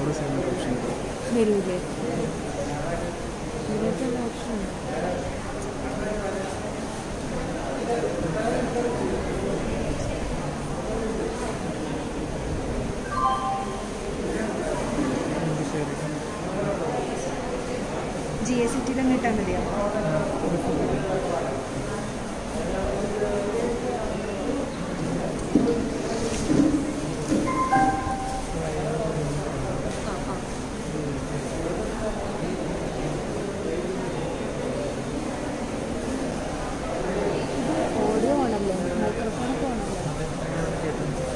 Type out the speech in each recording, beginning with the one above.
Press ചെയ്യുന്ന option വരൂലേ ഇതിലൊക്കെ ഓപ്ഷൻ ഉണ്ട് ഷെയർ ചെയ്യാം ജി എസ് സി ടിയിലും കിട്ടാൻ മതിയോ ഓഡിയോ ആണല്ലേ മൈക്രോഫോണൊക്കെ ആണല്ലേ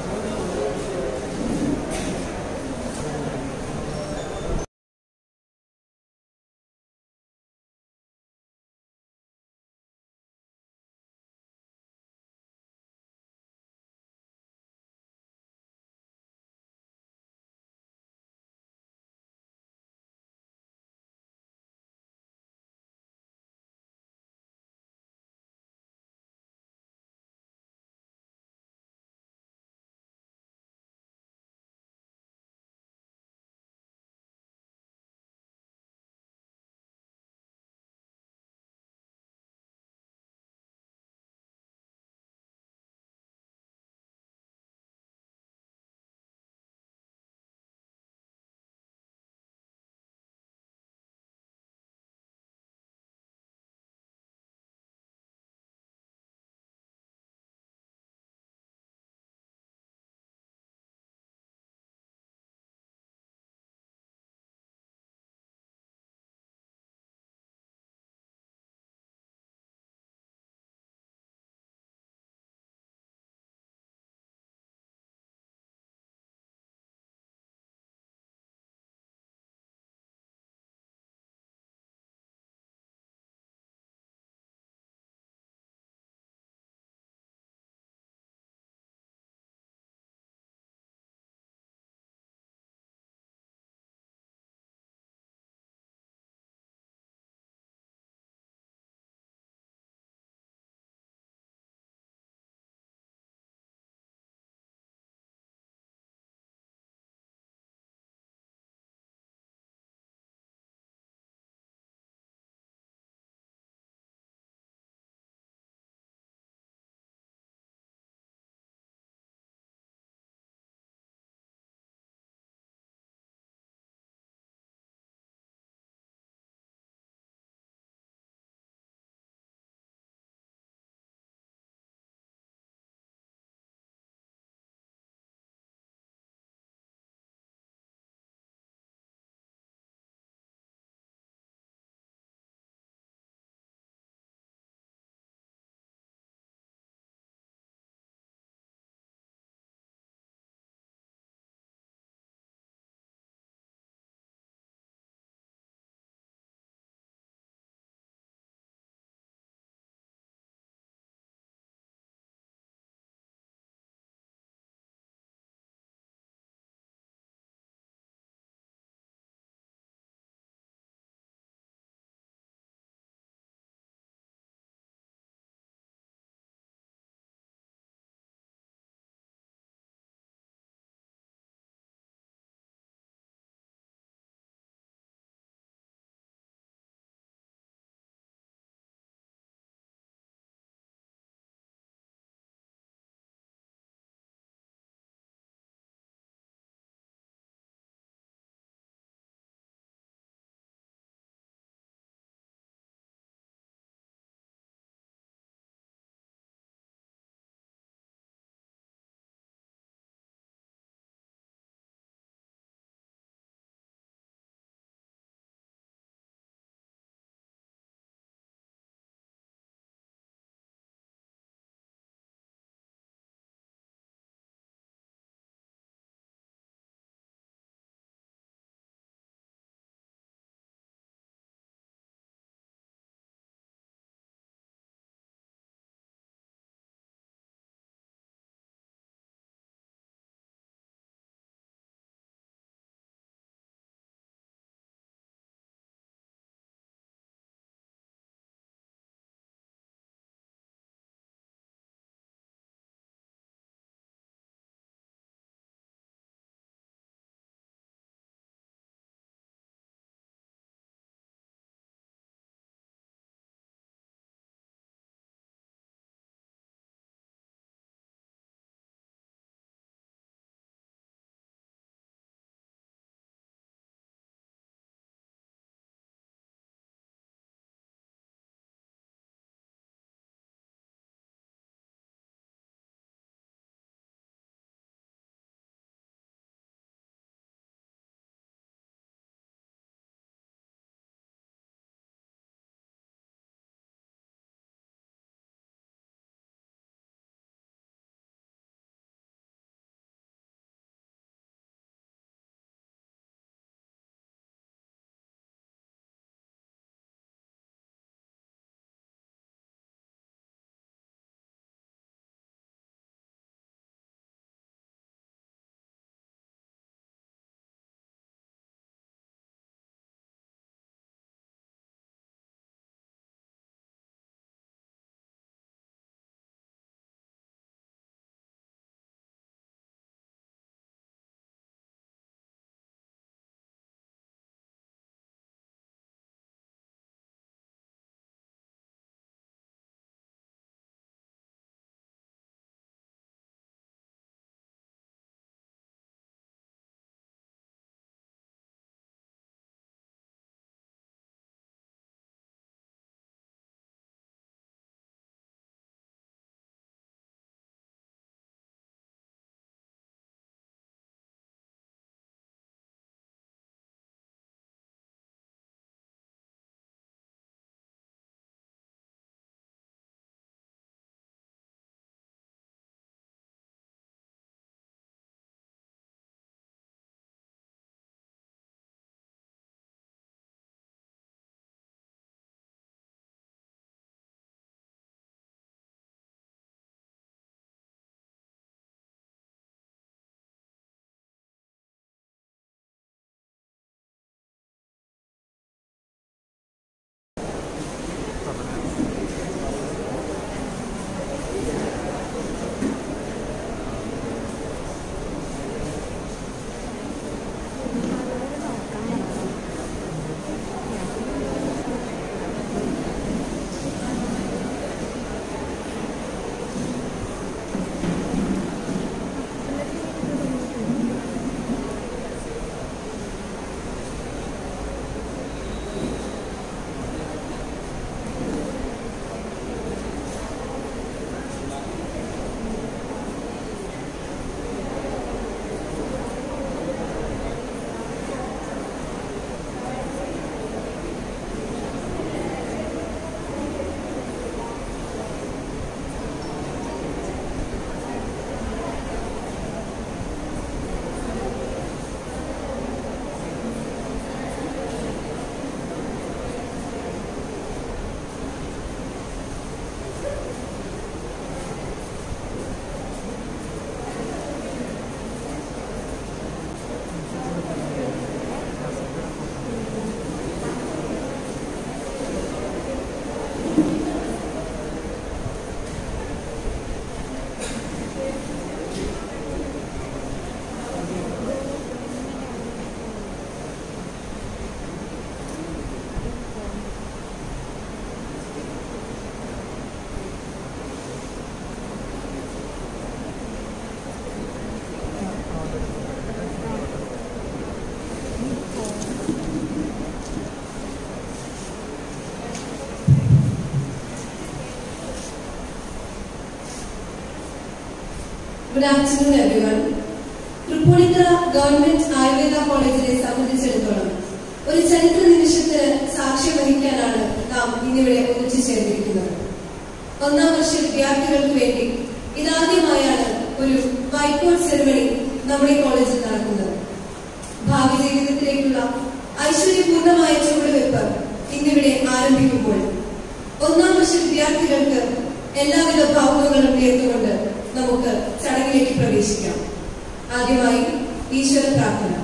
Good afternoon, everyone. Tripunithura government Ayurveda കോളേജിനെ സംബന്ധിച്ചിടത്തോളം ഒരു ചരിത്ര നിമിഷത്തിന് സാക്ഷ്യം വഹിക്കാനാണ് നാം ഇന്നിവിടെ ഒന്നിച്ചു ചേർന്നിരിക്കുന്നത് ഒന്നാം വർഷ വിദ്യാർത്ഥികൾക്ക് വേണ്ടി ഇതാദ്യമായാണ് ഒരു വൈക്കോട്ട് സെറമണി നമ്മുടെ കോളേജിൽ നടക്കുന്നത് ഭാവി ജീവിതത്തിലേക്കുള്ള ഐശ്വര്യപൂർണമായ ചുവടുവെപ്പ് ഇന്നിവിടെ ആരംഭിക്കുമ്പോൾ ഒന്നാം വർഷ വിദ്യാർത്ഥികൾക്ക് എല്ലാവിധ ഭാവുകങ്ങളും നേർന്നുകൊണ്ട് നമുക്ക് ചടങ്ങിലേക്ക് പ്രവേശിക്കാം ആദ്യമായി ഈശ്വര പ്രാർത്ഥന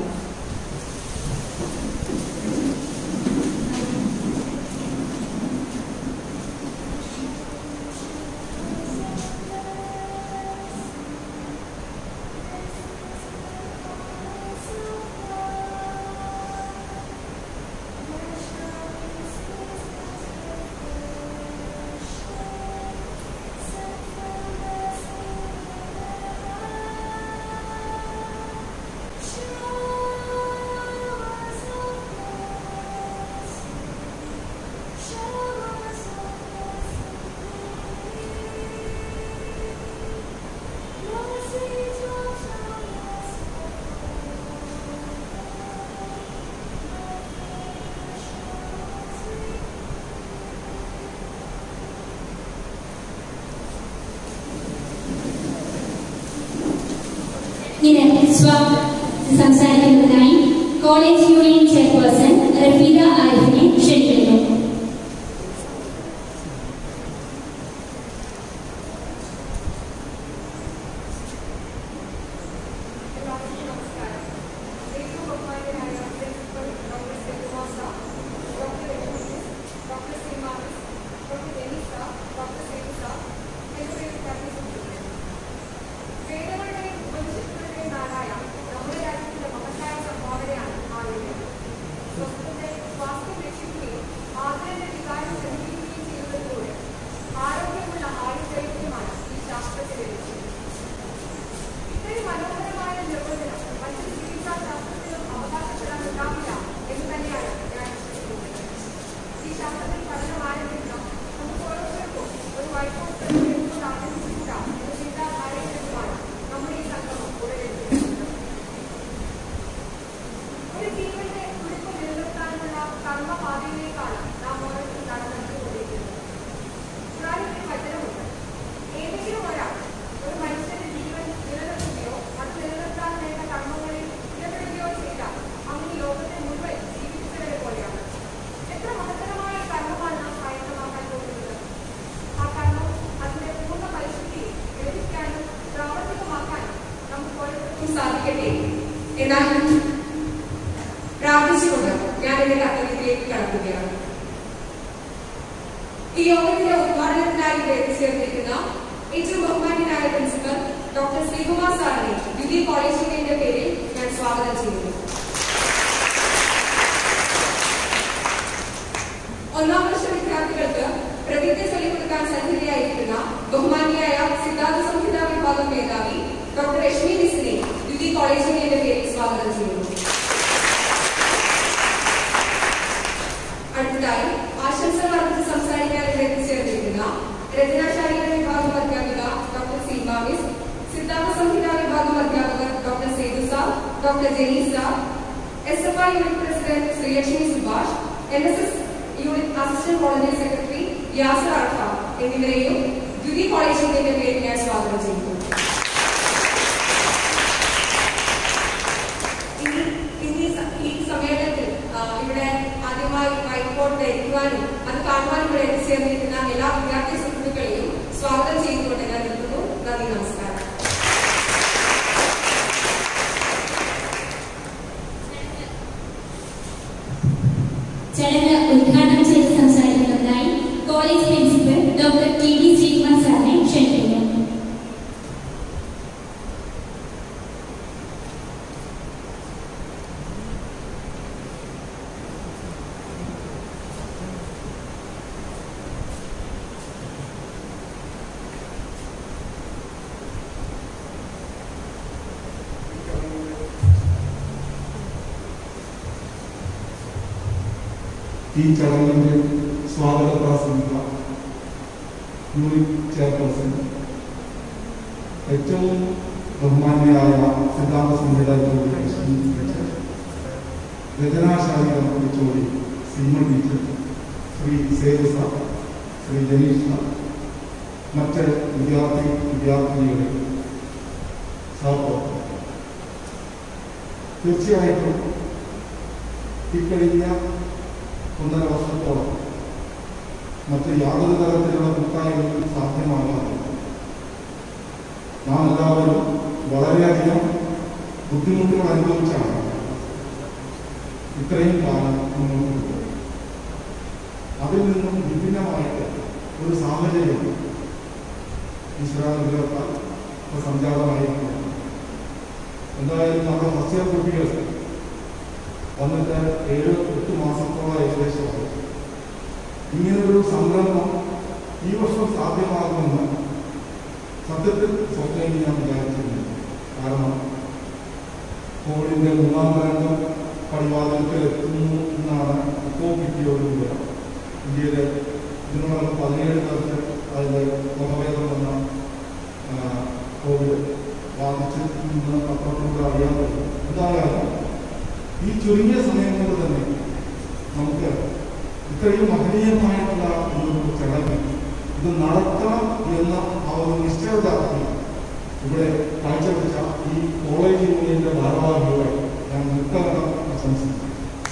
ഇനി സ്വാഗതം സംസാരിക്കുന്നതിനായി കോളേജ് യൂണിയൻ ചെയർപേഴ്സൺ റഫീദ ആരിഫിനെ ക്ഷണിക്കുന്നു ആരോഗ്യമുള്ള ആയുർദൈർഘ്യമാണ് ഈ ശാസ്ത്രത്തിൽ ലഭിച്ചത് ഇത്രയും മനോഹരമായ നിർവചനം മറ്റൊരു ചികിത്സാ ശാസ്ത്രത്തിലും അവകാശപ്പെടാൻ ഉണ്ടാവില്ല എന്ന് തന്നെയാണ് ഞാൻ വിശ്വസിക്കുന്നത് ഈ ശാസ്ത്രത്തിൽ പഠനം ആരംഭിക്കണം നമുക്ക് ഓരോരുത്തർക്കും ഒരു വൈക്കോട്ട് എന്തുകൊണ്ട് ആരംഭിച്ചുകൂടാ എന്ന ചിന്താധാരയിലെത്തുമാണ് നമ്മുടെ ഈ സംഗമം ഉടലെടുത്തിരിക്കുന്നത് ഒരു ജീവന്റെ തുടിപ്പ് നിലനിർത്താനുള്ള കർമ്മപാതയിലേക്കാണ് നാം ഓരോരുത്തരും നടന്നെടുത്തുകൊണ്ടിരിക്കുന്നത് ഖുറാനിൽ വചനമുണ്ട് ഏതെങ്കിലും ഒരാൾ ഒരു മനുഷ്യന്റെ ജീവൻ നിലനിർത്തുകയോ അത് നിലനിർത്താൻ വേണ്ട കർമ്മങ്ങളിൽ ഇടപെടുകയോ ചെയ്താൽ അങ്ങ് ലോകത്തെ മുഴുവൻ ജീവിച്ചവരെ പോലെയാണ് എത്ര മഹത്തരമായ കർമ്മമാണ് നാം സ്വായത്തമാക്കാൻ പോകുന്നത് ആ കർമ്മം അതിന്റെ പൂർണ്ണ പരിശുദ്ധിയെ ഗ്രഹിക്കാനും പ്രാവർത്തികമാക്കാനും നമുക്ക് ഓരോരുത്തർക്കും സാധിക്കട്ടെ എന്നാൽ പ്രാർത്ഥിച്ചുകൊണ്ട് ഞാൻ എന്റെ കർത്തവ്യത്തിലേക്ക് കടക്കുകയാണ് ഈ യോഗത്തിന്റെ ഉദ്ഘാടനത്തിനായി ഇവിടെ എത്തിച്ചേർന്നിരിക്കുന്ന ഏറ്റവും ബഹുമാന്യനായ പ്രിൻസിപ്പൽ ഡോക്ടർ ശ്രീകുമാർ സാറിനെ ദ്വിതീയ കോളേജ് യൂണിയന്റെ പേരിൽ ഞാൻ സ്വാഗതം ചെയ്യുന്നു ഒന്നാം വർഷ വിദ്യാർത്ഥികൾക്ക് പ്രതിജ്ഞ ചൊല്ലിക്കൊടുക്കാൻ സന്നിധിയായിരിക്കുന്ന ബഹുമാന്യയായ സിദ്ധാർത്ഥ സംഹിത വിഭാഗം മേധാവി ഡോക്ടർ രശ്മി മിസിനെ ദ്വിതീയ കോളേജ് യൂണിയന്റെ പേരിൽ സ്വാഗതം ചെയ്യുന്നു അടുത്തതായി ആശംസകൾ അർപ്പിച്ച് സംസാരിക്കാൻ ഇവിടെ എത്തിച്ചേർന്നിരിക്കുന്ന രചനാശാലിക വിഭാഗം അധ്യാപിക ഡോക്ടർ സീമ മിസ് സിദ്ധാർത്ഥ സംഹിത വിഭാഗം അധ്യാപകർ doctor Sethu sir doctor Jeni sir S F I unit president Sreelakshmi Subhash N S S unit assistant volunteer secretary Yasar Arfa എന്നിവരെയും ദ്വിതീയ കോളേജ് യൂണിയന്റെ പേരിൽ ഞാൻ സ്വാഗതം ചെയ്യുന്നു ഇനി ഇനി സ- ഈ സമ്മേളനത്തിൽ ആ, ഇവിടെ ആദ്യമായി ഹൈക്കോടതി ധരിക്കുവാനും അത് കാണുവാനും ഇവിടെ എത്തിച്ചേർന്നിരിക്കുന്ന എല്ലാ വിദ്യാർത്ഥി സുഹൃത്തുക്കളെയും സ്വാഗതം ചെയ്തുകൊണ്ട് ഞാൻ നിർത്തുന്നു നന്ദി നമസ്കാരം ചടങ്ങ് ഉദ്ഘാടനം ചെയ്ത് സംസാരിക്കുന്നതിനായി college principal doctor T D Sreekumar സാറിനെ ക്ഷണിക്കുന്നു ഈ ചടങ്ങിന്റെ സ്വാഗത പ്രാസംഗിക യൂണിറ്റ് ചെയർപേഴ്സൺ ഏറ്റവും ബഹുമാന്യരായ സിദ്ധാന്ത സംവിധായകരോട് രചനാശാലികൾ വിളിച്ചോടി സീമ ടീച്ചർ ശ്രീ സേവസ ശ്രീ ജനീഷ മറ്റ് വിദ്യാർത്ഥി വിദ്യാർത്ഥിനികളെ സഹപ്രവർത്തകർ തീർച്ചയായിട്ടും ഇക്കഴിഞ്ഞ ഒന്നര വർഷത്തോളം മറ്റ് യാതൊരു തരത്തിലുള്ള കൂട്ടായ്മകളും സാധ്യമാകാതെ നാം എല്ലാവരും വളരെയധികം ബുദ്ധിമുട്ടുകൾ അനുഭവിച്ചാണ് ഇത്രയും കാലം മുന്നോട്ട് പോയത് അതിൽ നിന്നും വിഭിന്നമായിട്ട് ഒരു സാഹചര്യം ഈശ്വരാനുഗ്രഹത്താൽ ഇപ്പോൾ സംജാതമായിരിക്കുന്നു എന്തായാലും നമ്മുടെ ഫസ്റ്റ് കുട്ടികൾ വന്നിട്ട് ഏഴ് എട്ട് മാസത്തോളം ഏകദേശമായി ഇങ്ങനൊരു സംരംഭം ഈ വർഷം സാധ്യമാകുമെന്ന് സത്യത്തിൽ സ്വപ്നം ഞാൻ വിചാരിച്ചിരുന്നു കാരണം കോവിഡിന്റെ മൂന്നാം തരംഗം പടിവാതിൽക്കൽ എത്തുന്നു എന്നാണ് ഇപ്പോൾ കിട്ടിയ ഒരു വിവരം ഇന്ത്യയിലെ ഇതിനോടൊപ്പം പതിനേഴ് തരത്തിൽ അതിൽ മുഖഭേദം വന്ന ആ, കോവിഡ് ബാധിച്ച് ഇന്ന് പത്രത്തിലൂടെ അറിയാൻ പറ്റും എന്തായാലും ഈ ചുരുങ്ങിയ സമയം കൊണ്ട് തന്നെ നമുക്ക് ഇത്രയും മഹനീയമായിട്ടുള്ള ഒരു ചടങ്ങ് ഇത് നടത്തണം എന്ന ആ ഒരു നിശ്ചയദാർഢ്യം ഇവിടെ കാഴ്ചവെച്ച ഈ കോളേജ് യൂണിയന്റെ ഭാരവാഹികളെ ഞാൻ നിർത്തണം പ്രശംസിക്കുന്നു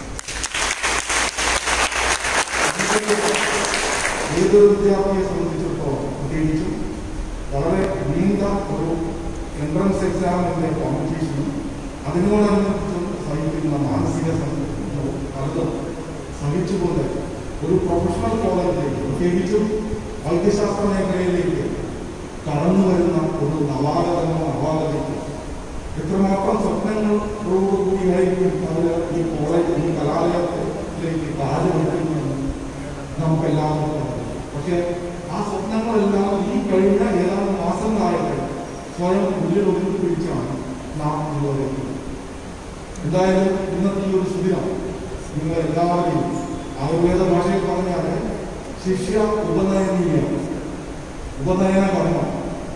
ഏതൊരു വിദ്യാർത്ഥിയെ സംബന്ധിച്ചിടത്തോളം പ്രത്യേകിച്ചും വളരെ നീണ്ട ഒരു എൻട്രൻസ് എക്സാമിന്റെ കോമ്പറ്റീഷനും അതിനോടനുബന്ധിച്ചും സഹിക്കുന്ന മാനസിക സമ്മർദ്ദവും പലതും സഹിച്ചുകൊണ്ട് ഒരു പ്രൊഫഷണൽ കോളേജിലേക്ക് പ്രത്യേകിച്ചും വൈദ്യശാസ്ത്ര മേഖലയിലേക്ക് കടന്നു വരുന്ന ഒരു നവാഗതമോ നവാഗതയ്ക്ക് എത്രമാത്രം സ്വപ്നങ്ങളോടുകൂടിയായിരിക്കും അവർ ഈ കോളേജ് ഈ കലാലയത്തിലേക്ക് കാലുവെക്കുന്നതെന്ന് നമുക്കെല്ലാവർക്കും അറിയാം പക്ഷേ ആ സ്വപ്നങ്ങളെല്ലാം ഈ കഴിഞ്ഞ ഏതാനും മാസങ്ങളായിട്ട് സ്വയം ഉള്ളിൽ ഒതുക്കി പിടിച്ചാണ് നാം ഇതുവരെ എത്തുന്നത്. എന്തായാലും ഇന്നത്തെ ഈ ഒരു സുദിനം നിങ്ങൾ എല്ലാവരെയും ആയുർവേദ ഭാഷയിൽ പറഞ്ഞാൽ ശിഷ്യ ഉപനയനീയം ഉപനയന കർമ്മം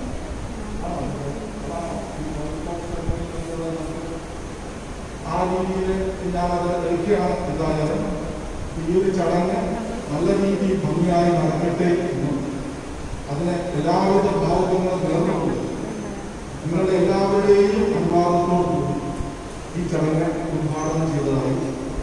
ആ രീതിയിൽ ഞാനത് എടുക്കുകയാണ് എന്തായാലും ഈ ഒരു ചടങ്ങ് നല്ല രീതിയിൽ ഭംഗിയായി നടക്കട്ടെ എന്നും അതിന് എല്ലാവിധ ഭാവങ്ങളും നേർന്നുകൊണ്ട് നിങ്ങളുടെ എല്ലാവരുടെയും അനുവാദത്തോടുകൂടി ഈ ചടങ്ങ് ഉദ്ഘാടനം ചെയ്തതായി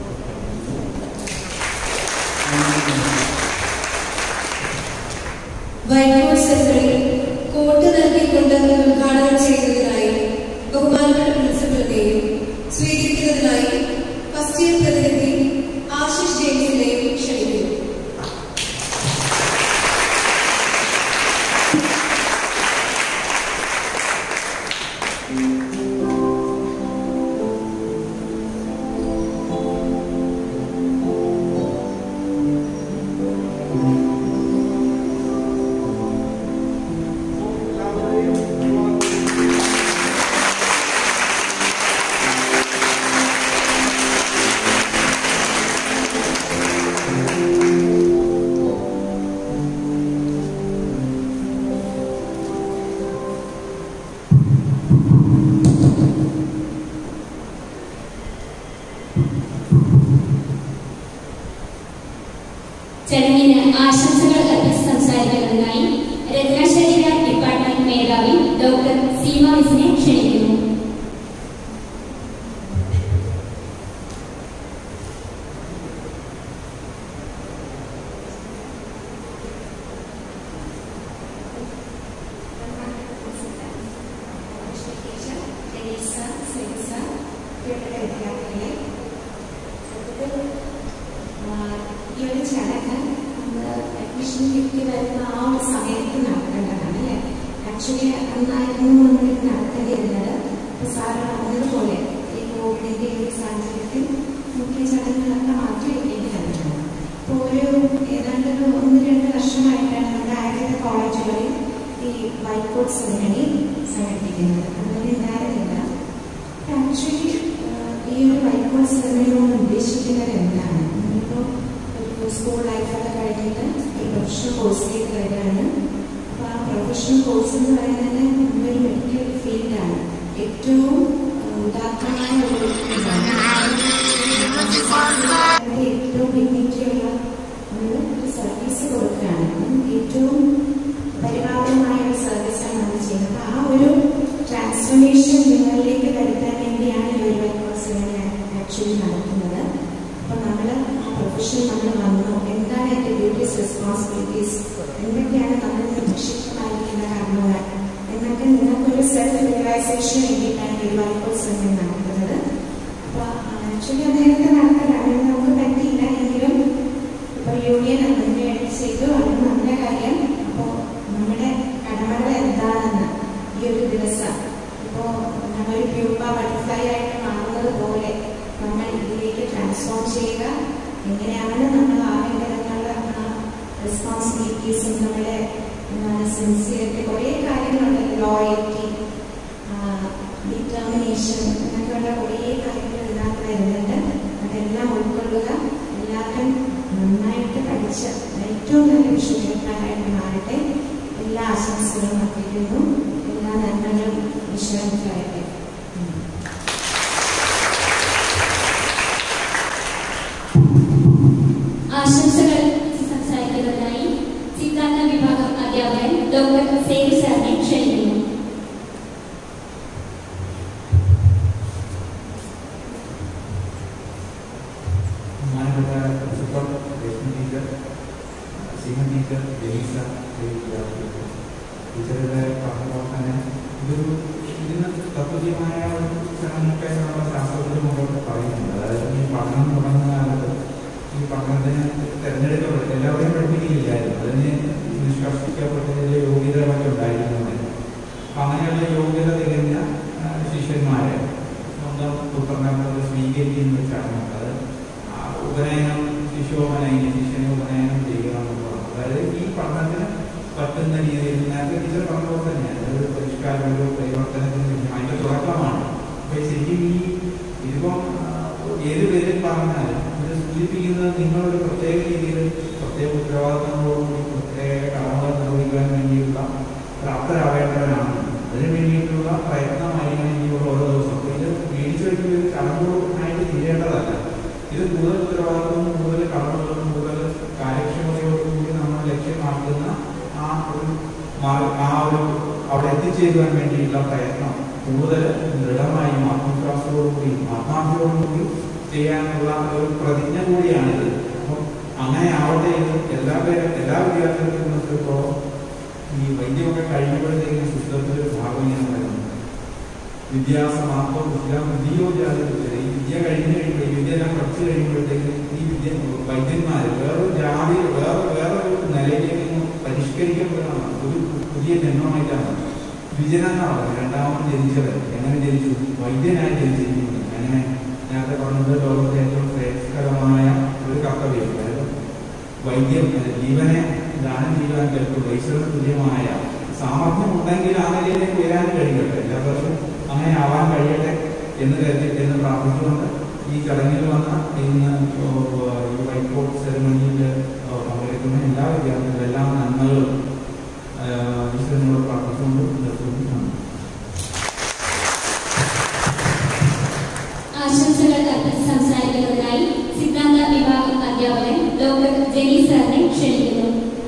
വൈക്കോട് സെന്ററിൽ കോട്ട് നൽകിക്കൊണ്ട് ഉദ്ഘാടനം ചെയ്യുന്നതിനായി ബഹുമാനപ്പെട്ട പ്രിൻസിപ്പലിനെയും സ്വീകരിക്കുന്നതിനായി ഫസ്റ്റ് ഇയർ പ്രതിനിധി ആശിഷ് ജെയിംസിനെയും ക്ഷണിക്കുന്നു ചടങ്ങിന് ആശംസകൾ അർപ്പിച്ച് സംസാരിക്കുന്നതിനായി രത്നശരീര ഡിപ്പാർട്ട്മെന്റ് മേധാവി ഡോക്ടർ സീമ മിസിനെ ക്ഷണിക്കുന്നു ഈ ഒരു ചടങ്ങ് നമ്മൾ അഡ്മിഷൻ കിട്ടി വരുന്ന ആ ഒരു സമയത്ത് നടക്കേണ്ടതാണ് അല്ലേ ആക്ച്വലി അന്നായിരുന്നു നമ്മൾ ഇത് നടത്തേണ്ടിയിരുന്നത് അപ്പോൾ സാറ് പറഞ്ഞതുപോലെ ഈ കോവിഡിന്റെ ഒരു സാഹചര്യത്തിൽ മുഖ്യ ചടങ്ങുകളൊക്കെ മാറ്റി വയ്ക്കേണ്ടി വന്നിട്ടുണ്ട് അപ്പോൾ ഒരു ഏതാണ്ട് ഒരു ഒന്ന് രണ്ട് വർഷമായിട്ടാണ് നമ്മുടെ ആയുർവേദ കോളേജുകളിൽ ഈ വൈക്കോട്ട് സെറിമണി സംഘടിപ്പിക്കുന്നത് അതുപോലെ ഉണ്ടായിരുന്നില്ല ആക്ച്വലി ഈ ഒരു വൈക്കോട്ട് സെറിമണി കൊണ്ട് ഉദ്ദേശിക്കുന്നത് എന്താണ് നമ്മളിപ്പോൾ ഒരു സ്കൂൾ ലൈഫൊക്കെ കഴിഞ്ഞിട്ട് ഒരു പ്രൊഫഷണൽ കോഴ്സിലേക്ക് വരികയാണ് അപ്പോൾ ആ പ്രൊഫഷണൽ കോഴ്സ് എന്ന് പറയുന്നത് നമ്മളൊരു മെഡിക്കൽ ഫീൽഡാണ് ഏറ്റവും ആ, ഉദാത്തമായ ഒരു ഇതാണ്. അതിന്റെ ഏറ്റവും ഡിഗ്നിറ്റിയുള്ള നമ്മൾ ഒരു സർവീസ് കൊടുക്കുകയാണ് ഉം, ഏറ്റവും പരിപാലനമായ ഒരു സർവീസാണ് നമ്മൾ ചെയ്യുന്നത് ആ ഒരു ട്രാൻസ്ഫർമേഷൻ നിങ്ങളിലേക്ക് വരുത്താൻ വേണ്ടിയാണ് ഈ ഒരു കോഴ്സ് ഞാൻ ആക്ച്വലി നടത്തുന്നത് അപ്പോൾ നമ്മൾ ആ പ്രൊഫഷൻ നമ്മൾ വന്നു എന്താണ് എൻ്റെ ഡ്യൂട്ടീസ് റെസ്പോൺസിബിലിറ്റീസ് എന്തൊക്കെയാണ് നമ്മൾ നിക്ഷിപ്തമായിരിക്കുന്ന കർമ്മങ്ങൾ എന്നൊക്കെ നിങ്ങൾക്കൊരു സെൽഫ് റിയലൈസേഷൻ വേണ്ടിയിട്ടാണ് ഈ വൈറ്റ് കോഴ്സ് ഞാൻ നടത്തുന്നത് അപ്പോൾ ആക്ച്വലി അത് നേരത്തെ നടത്തലാണ് നമുക്ക് പറ്റിയില്ല എങ്കിലും ഇപ്പോൾ യൂണിയൻ മുന്നേറി ചെയ്തു അത് നല്ല കാര്യം അപ്പോൾ നമ്മുടെ കടമകൾ എന്താണെന്ന് ഈ ഒരു ദിവസം ഇപ്പോൾ നമ്മളൊരു പ്യൂപ്പ ബട്ടർഫ്ലൈ ആയിട്ട് മാറുന്നത് പോലെ നമ്മൾ ഇതിലേക്ക് ട്രാൻസ്ഫോം ചെയ്യുക എങ്ങനെയാണ് നമ്മൾ ആവേണ്ടതെന്നുള്ള ആ റെസ്പോൺസിബിലിറ്റീസും നമ്മുടെ എന്താണ് സിൻസിയറിറ്റി കുറേ കാര്യങ്ങളുണ്ട് ലോയൽറ്റി ഡിറ്റർമിനേഷൻ എന്നൊക്കെയുള്ള കുറേ കാര്യങ്ങൾ ഇതിനകത്ത് വരുന്നുണ്ട് അതെല്ലാം ഉൾക്കൊള്ളുക എല്ലാവരും നന്നായിട്ട് പഠിച്ച് ഏറ്റവും നല്ല വിഷയക്കാരായിട്ട് മാറട്ടെ എല്ലാ ആശംസകളും അർപ്പിക്കുന്നു എല്ലാ നന്മകളും വിശ്രമിക്കായിട്ട് ആശംസകൾ സംസാരിക്കുന്നതിനായി സിദ്ധാന്ത വിഭാഗം അധ്യാപകൻ ഡോക്ടർ സേവു സാറിനെ ക്ഷണിക്കുന്നു ബഹുമാനപ്പെട്ട principal Reshmi teacher Seema teacher Jaleesa ടീച്ചറുടെ പറഞ്ഞ പോലെ തന്നെ ഇതൊരു ഇതിന് തത്വീയമായ ഒരു ചടങ്ങൊക്കെയുള്ള ശാസ്ത്രത്തിൽ മുമ്പോട്ട് പറയുന്നുണ്ട് അതായത് ഈ പഠനം തുടങ്ങുന്ന കാലത്ത് ഈ പഠനത്തിന് തിരഞ്ഞെടുക്കപ്പെട്ട എല്ലാവരെയും പഠിപ്പിക്കില്ലായിരുന്നു അതിന് നിഷ്കർഷിക്കപ്പെട്ടതിൽ യോഗ്യതകളൊക്കെ ഉണ്ടായിരുന്നതിന് അപ്പം അങ്ങനെയുള്ള യോഗ്യത തികഞ്ഞ ആ, ശിഷ്യന്മാരെ സ്വന്തം പുത്രനെ പോലെ സ്വീകരിക്കുന്ന ഒരു ചടങ്ങുണ്ട് അത് ആ ഉപനയനം ശിശോപനയനം ശിഷ്യനെ ഉപനയനം ചെയ്യുക എന്നുള്ളതാണ് അതായത് ഈ പഠനത്തിന് പറ്റുന്ന രീതിയിൽ നേരത്തെ ടീച്ചർ പറഞ്ഞ പോലെ തന്നെയാണ് ഒരു പരിഷ്കാരം ഒരു പരിവർത്തനത്തിന് വേണ്ടി അതിന്റെ തുടക്കമാണ് അപ്പൊ ശരിക്കും ഈ ഇതിപ്പം ആ, ഏത് പേരിൽ പറഞ്ഞാലും ഇത് സൂചിപ്പിക്കുന്നത് നിങ്ങളൊരു പ്രത്യേക രീതിയിൽ പ്രത്യേക ഉത്തരവാദിത്തങ്ങളോടുകൂടി പ്രത്യേക കടമകൾ നിർവഹിക്കാൻ വേണ്ടിയുള്ള പ്രാപ്തരാവേണ്ടവരാണ് അതിനു വേണ്ടിയിട്ടുള്ള പ്രയത്നമായിരിക്കണം ഇനിയുള്ള ഓരോ ദിവസം ഇത് മേടിച്ചു വയ്ക്കുന്ന ഒരു ചടങ്ങുകളായിട്ട് തീരേണ്ടതല്ല ഇത് കൂടുതൽ ഉത്തരവാദിത്വവും കൂടുതൽ കടമകളും കൂടുതൽ കാര്യക്ഷമതയോടുകൂടി നമ്മൾ ലക്ഷ്യമാക്കുന്ന ആ ഒരു മാർ- ആ ഒരു അവിടെ എത്തിച്ചേരുവാൻ വേണ്ടിയുള്ള പ്രയത്നം കൂടുതൽ ദൃഢമായും ആത്മവിശ്വാസത്തോടുകൂടി ആത്മാർത്ഥതയോടുകൂടി ചെയ്യാനുള്ള ഒരു പ്രതിജ്ഞ കൂടിയാണിത് അപ്പം അങ്ങനെ ആവട്ടെ എന്ന് എല്ലാ പേരും എല്ലാ വിദ്യാർത്ഥികൾക്കും സംബന്ധിച്ചിടത്തോളം ഈ വൈദ്യമൊക്കെ കഴിയുമ്പോഴത്തേക്കും സുസ്ഥിരത്തിൽ ഒരു ഭാഗം ഇങ്ങനെ വരുന്നുണ്ട് വിദ്യാസമാപ്തം വിദ്യ വിദ്യോജാതി ഈ വിദ്യ കഴിഞ്ഞ് കഴിയുമ്പോൾ ഈ വിദ്യ എല്ലാം പഠിച്ചു കഴിയുമ്പോഴത്തേക്ക് ഈ വിദ്യ വൈദ്യന്മാർ വേറൊരു ജാതി വേറെ വേറൊരു നിലയിലേക്ക് ഇങ്ങ് പരിഷ്കരിക്കപ്പെടുകയാണ് ഒരു പുതിയ ജന്മമായിട്ടാണ് വിജയനം എന്നാണ് രണ്ടാമത് ജനിച്ചത് എങ്ങനെ ജനിച്ചു വൈദ്യനായി ജനിച്ചിരിക്കുന്നു അങ്ങനെ നേരത്തെ പറഞ്ഞത് ലോകത്തെ ഏറ്റവും ശ്രേഷ്ഠകരമായ ഒരു കർത്തവ്യം അതായത് വൈദ്യം അത് ജീവനെ ദാനം ചെയ്യുവാൻ കേൾക്കും വൈശ്വര തുല്യമായ സാമർഥ്യം ഉണ്ടെങ്കിൽ ആ നിലയിലേക്ക് ഉയരാൻ കഴിയട്ടെ എല്ലാവർക്കും അങ്ങനെ ആവാൻ കഴിയട്ടെ എന്ന് കരുതി എന്ന് പ്രാർത്ഥിച്ചുകൊണ്ട് ഈ ചടങ്ങിൽ വന്ന ഇന്ന് ഈ വൈറ്റ് കോട്ട് സെറമണിയിൽ പങ്കെടുക്കുന്ന എല്ലാ വിദ്യാർത്ഥികളും എല്ലാ നന്മകളും ആഹ് ഈശ്വരനോട് പ്രാർത്ഥിച്ചുകൊണ്ട് നിർത്തുന്നു നന്ദി. ആശംസകൾ അർപ്പിച്ച് സംസാരിക്കുന്നതിനായി സിദ്ധാന്ത വിഭാഗം അധ്യാപകൻ ഡോക്ടർ ജെനി സാറിനെ ക്ഷണിക്കുന്നു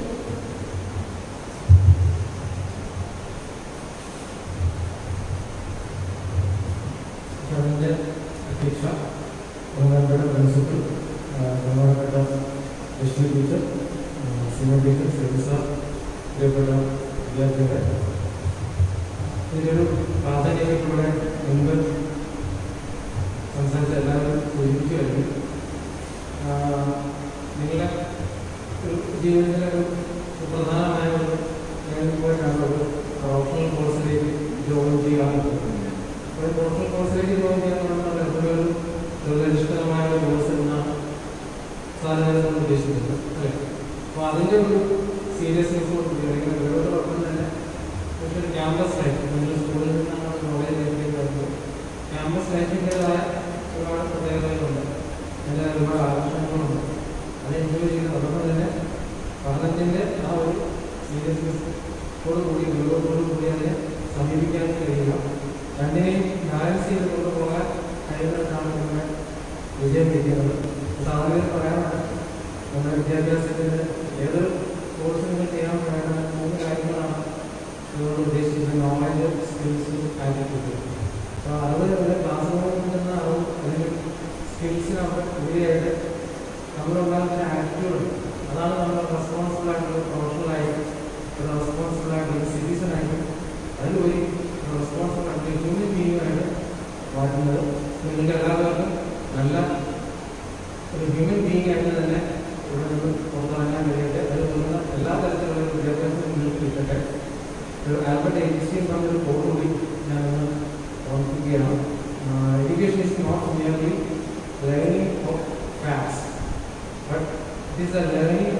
ചടങ്ങിന്റെ അധ്യക്ഷ ബഹുമാനപ്പെട്ട പ്രിൻസിപ്പൽ ആ, ബഹുമാനപ്പെട്ട ലക്ഷ്മി ടീച്ചർ ആ, സിമ ടീച്ചർ സെബിസ പ്രിയപ്പെട്ട വിദ്യാർത്ഥികളെ ഇതിനൊരു പ്രാധാന്യതയ്ക്കൂടെ മുൻപ് സംസാരിച്ച എല്ലാവരും സൂചിപ്പിച്ചു കഴിഞ്ഞു ആ, നിങ്ങളുടെ ഒരു ജീവിതത്തിലെ ഒരു പ്രധാനമായ ഒരു പോയിട്ടാണ് ഒരു പ്രൊഫഷണൽ കോഴ്സിലേക്ക് ജോയിൻ ചെയ്യാൻ ഒരു പ്രൊഫഷണൽ കോഴ്സിലേക്ക് ജോയിൻ ചെയ്യാൻ നമ്മൾ എപ്പോഴും ഒരു നിഷ്ഠിതമായ ഒരു കോഴ്സ് എന്നാണ് സാധാരണ നമ്മൾ ഉദ്ദേശിക്കുന്നത് അല്ലേ അപ്പോൾ അതിൻ്റെ ഒരു സീരിയസ്നെസ് കൂടി അല്ലെങ്കിൽ ഗൗരവത്തോടൊപ്പം തന്നെ ഒരു ക്യാമ്പസ് ലൈഫ് നമ്മൾ സ്കൂളിൽ നിന്നാണ് കോളേജിലേക്ക് വരുമ്പോൾ ക്യാമ്പസ് ലൈഫിൻ്റെതായ ഒരുപാട് പ്രത്യേകതകളുണ്ട് അതിൻ്റെ ഒരുപാട് ആകർഷണങ്ങളുണ്ട് അത് എൻജോയ് ചെയ്യുന്നതോടൊപ്പം തന്നെ പഠനത്തിൻ്റെ ആ ഒരു സീരിയസ്നെസ് കൂടി ഗൗരവത്തോടു കൂടി അതിനെ സമീപിക്കാൻ കഴിയുക രണ്ടിനെയും ബാലൻസ് ചെയ്ത് കൊണ്ടുപോകാൻ കഴിയുന്നിടത്താണ് നമ്മുടെ വിജയം ലഭിക്കുന്നത് സാധാരണ പറയാറുണ്ട് നമ്മുടെ വിദ്യാഭ്യാസത്തിന് ഏതൊരു കോഴ്സ് നിങ്ങൾ ചെയ്യാൻ വേണ്ട മൂന്ന് കാര്യങ്ങളാണ് നിങ്ങളോട് ഉദ്ദേശിക്കുന്നത് നോളജ് സ്കിൽസ് ആറ്റിറ്റ്യൂഡ് അപ്പോൾ അറിവ് നമ്മുടെ ക്ലാസ്സുകളിൽ കിട്ടുന്ന അറിവ് അല്ലെങ്കിൽ സ്കിൽസിനൊക്കെ ഉപരിയായിട്ട് നമ്മളുണ്ടാകുന്ന ആറ്റിറ്റ്യൂഡ് അതാണ് നമ്മൾ റെസ്പോൺസിബിൾ ആയിട്ടുള്ള പ്രൊഫഷണലായിട്ടും ഒരു റെസ്പോൺസിബിൾ ആയിട്ടുള്ള സിറ്റിസൺ ആയിട്ടും അതിലുപരി റെസ്പോൺസിബിൾ ആയിട്ടുള്ള ഹ്യൂമൻ ബീയിങ്ങായിട്ട് മാറ്റുന്നത് നിങ്ങൾക്ക് എല്ലാവർക്കും നല്ല ഒരു ഹ്യൂമൻ ബീയിങ് ആയിട്ട് തന്നെ ഇവിടെ നിന്ന് പുറത്തിറങ്ങാൻ കഴിയട്ടെ അത് തോന്നുന്ന എല്ലാ തരത്തിലുള്ള വിദ്യാഭ്യാസവും നിങ്ങൾക്ക് കിട്ടട്ടെ ഒരു ആൽബർട്ട് ഐൻസ്റ്റീൻ പറഞ്ഞൊരു കോഡ് കൂടി ഞാൻ ഒന്ന് ഓർമ്മിപ്പിക്കുകയാണ് education is not merely learning of facts but it is a learning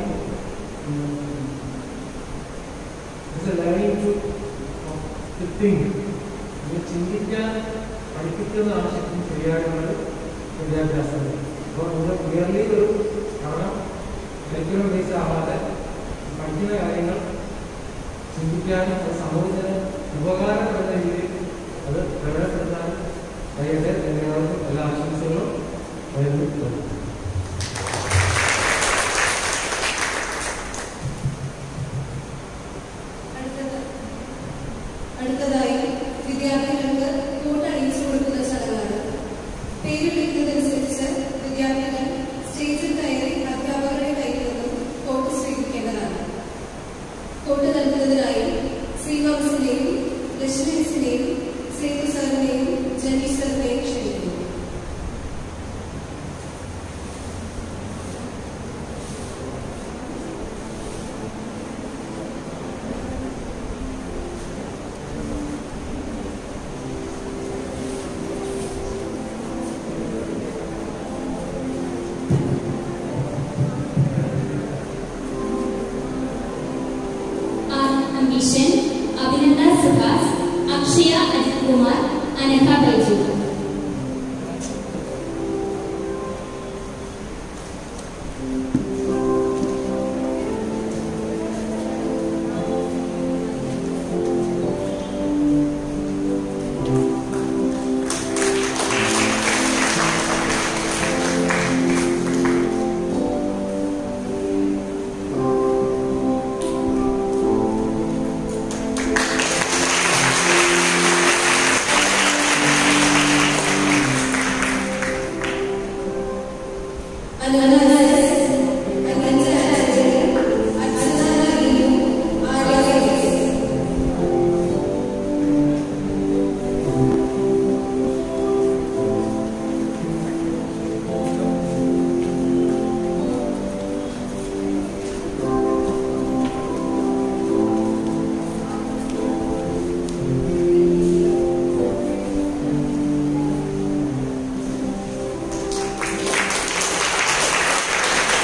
it's a learning to to think ഇത് ചിന്തിക്കാൻ പഠിപ്പിക്കുന്നതാണ് ശരിക്കും ശരിയായിട്ടുള്ള വിദ്യാഭ്യാസം അപ്പോൾ നിങ്ങൾ ക്ലിയർലി ഒരു പഠനം കരിക്കുലം ബേസ് ആവാതെ പഠിക്കുന്ന കാര്യങ്ങൾ ചിന്തിക്കാനും അത് സമൂഹത്തിന് ഉപകാരപ്പെടുന്ന രീതിയിൽ അത് പ്രകടപ്പെടുത്താനും കഴിയട്ടെ എല്ലാവർക്കും എല്ലാ ആശംസകളും നേരുന്നു അടുത്തത് അടുത്തതായി വിദ്യാർത്ഥികൾക്ക് കോട്ട് അണിയിച്ചു കൊടുക്കുന്ന ചടങ്ങാണ് പേര് വിളിക്കുന്നതനുസരിച്ച് വിദ്യാർത്ഥികൾ സ്റ്റേജിൽ കയറി അധ്യാപകരുടെ കയ്യിൽ നിന്നും കോട്ട് സ്വീകരിക്കേണ്ടതാണ് കോട്ട് നൽകുന്നതിനായി ശ്രീവാസിനെയും ലക്ഷ്മിസിനെയും സേതു സാറിനെയും ജനീഷ് സാറിനെയും ക്ഷണിക്കുന്നു ആർ അംബിഷൻ അഭിനന്ദ സുഹാസ് അക്ഷയ അജിത് കുമാർ അനഘ ബൈജു ും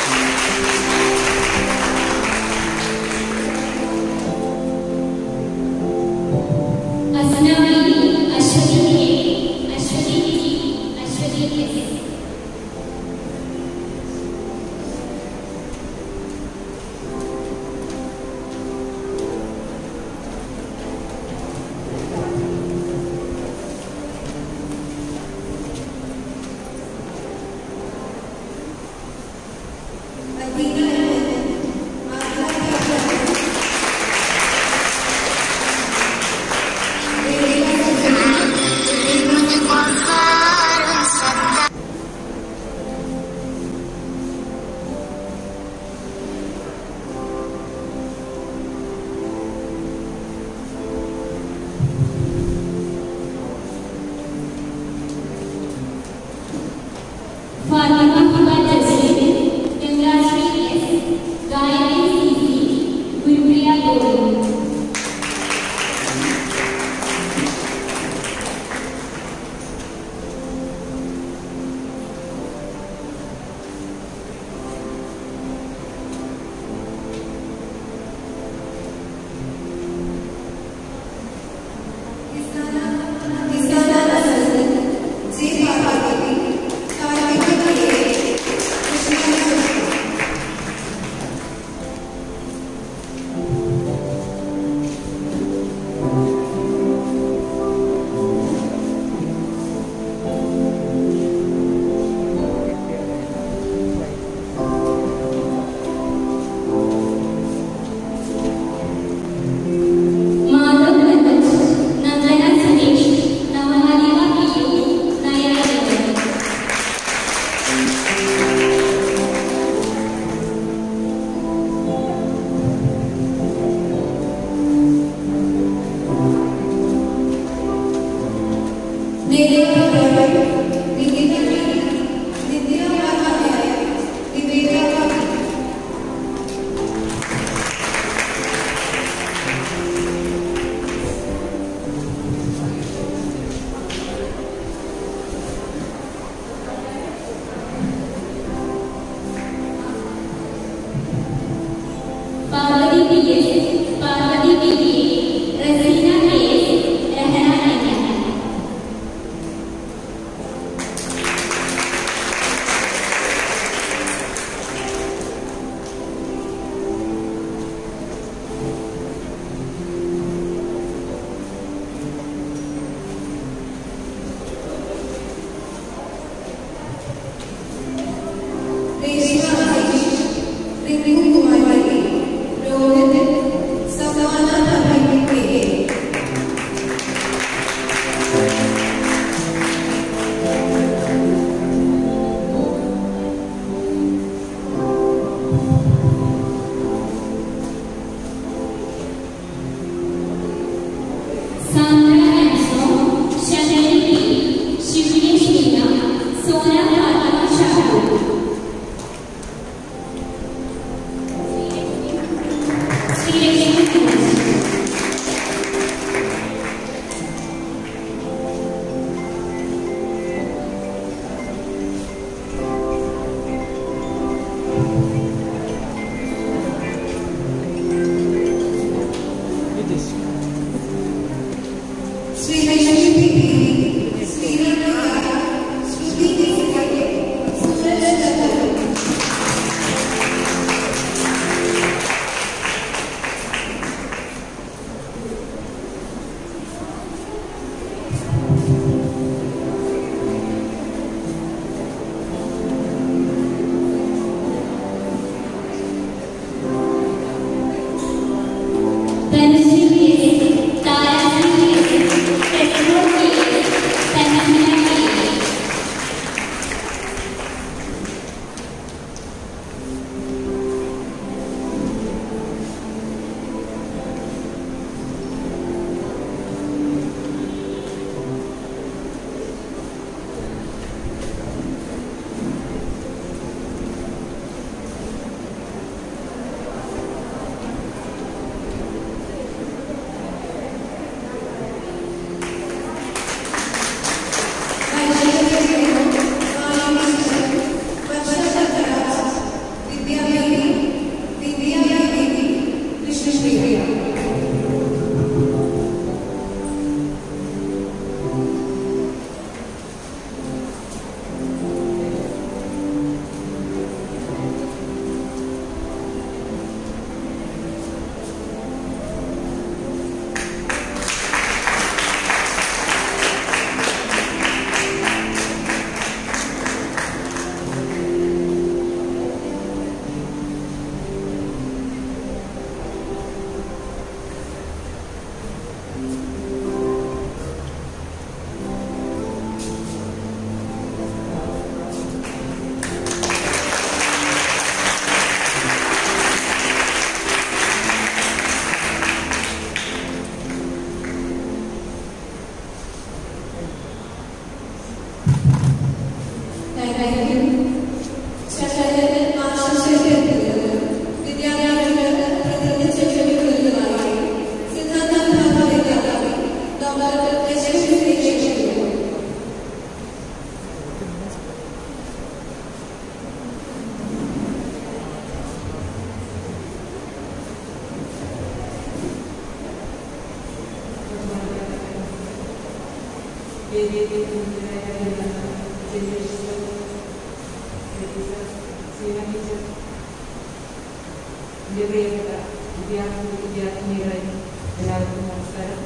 S Parvathy B A Raseena K S Rehna N Reshma Harish Rinku Kumari Rohit Samana Habeeb K A. Sandra Anso ശശരി P Shivani Sreena Sona Fathima Shahu Sreelakshmi Kumar Sreelakshmi P P Sreelakshmi Shruthi K K Sooraj Dathan Dhanushree S Tharashree S പെട്രോൾ K S Thanmaya K S എൻ്റെ പ്രിയപ്പെട്ട വിദ്യാർത്ഥി വിദ്യാർത്ഥിനികളെ എല്ലാവർക്കും നമസ്കാരം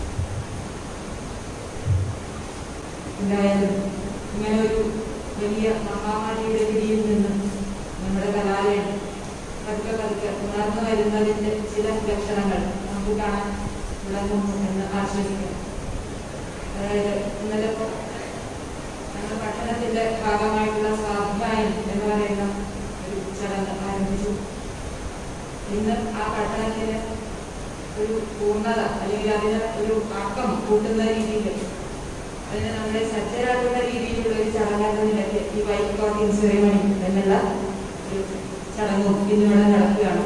എന്തായാലും ഇങ്ങനെ ഒരു വലിയ മഹാമാരിയുടെ പിടിയിൽ നിന്ന് നമ്മുടെ കലാലയം പതുക്കെ പതുക്കെ ഉണർന്നു വരുന്നതിൻ്റെ ചില ലക്ഷണങ്ങൾ നമുക്ക് കാണാൻ തുടങ്ങുന്നു എന്ന് ആശ്വസിക്കാം അതായത് ഇന്നലെ ഇപ്പോൾ നമ്മുടെ പഠനത്തിന്റെ ഭാഗമായിട്ടുള്ള സ്വാധ്യായം എന്ന് പറയുന്ന ഒരു ചടങ്ങ് ആരംഭിച്ചു ഇന്ന് ആ പഠനത്തിന് ഒരു പൂർണ്ണത അല്ലെങ്കിൽ അതിന് ഒരു ആക്കം കൂട്ടുന്ന രീതിയിൽ അതിന് നമ്മളെ സജ്ജരാക്കുന്ന രീതിയിലുള്ള ഒരു ചടങ്ങ് എന്ന നിലയ്ക്ക് ഈ വൈറ്റ് കോട്ടിംഗ് സെറിമണി എന്നുള്ള ഒരു ചടങ്ങും ഇന്നിവിടെ നടക്കുകയാണ്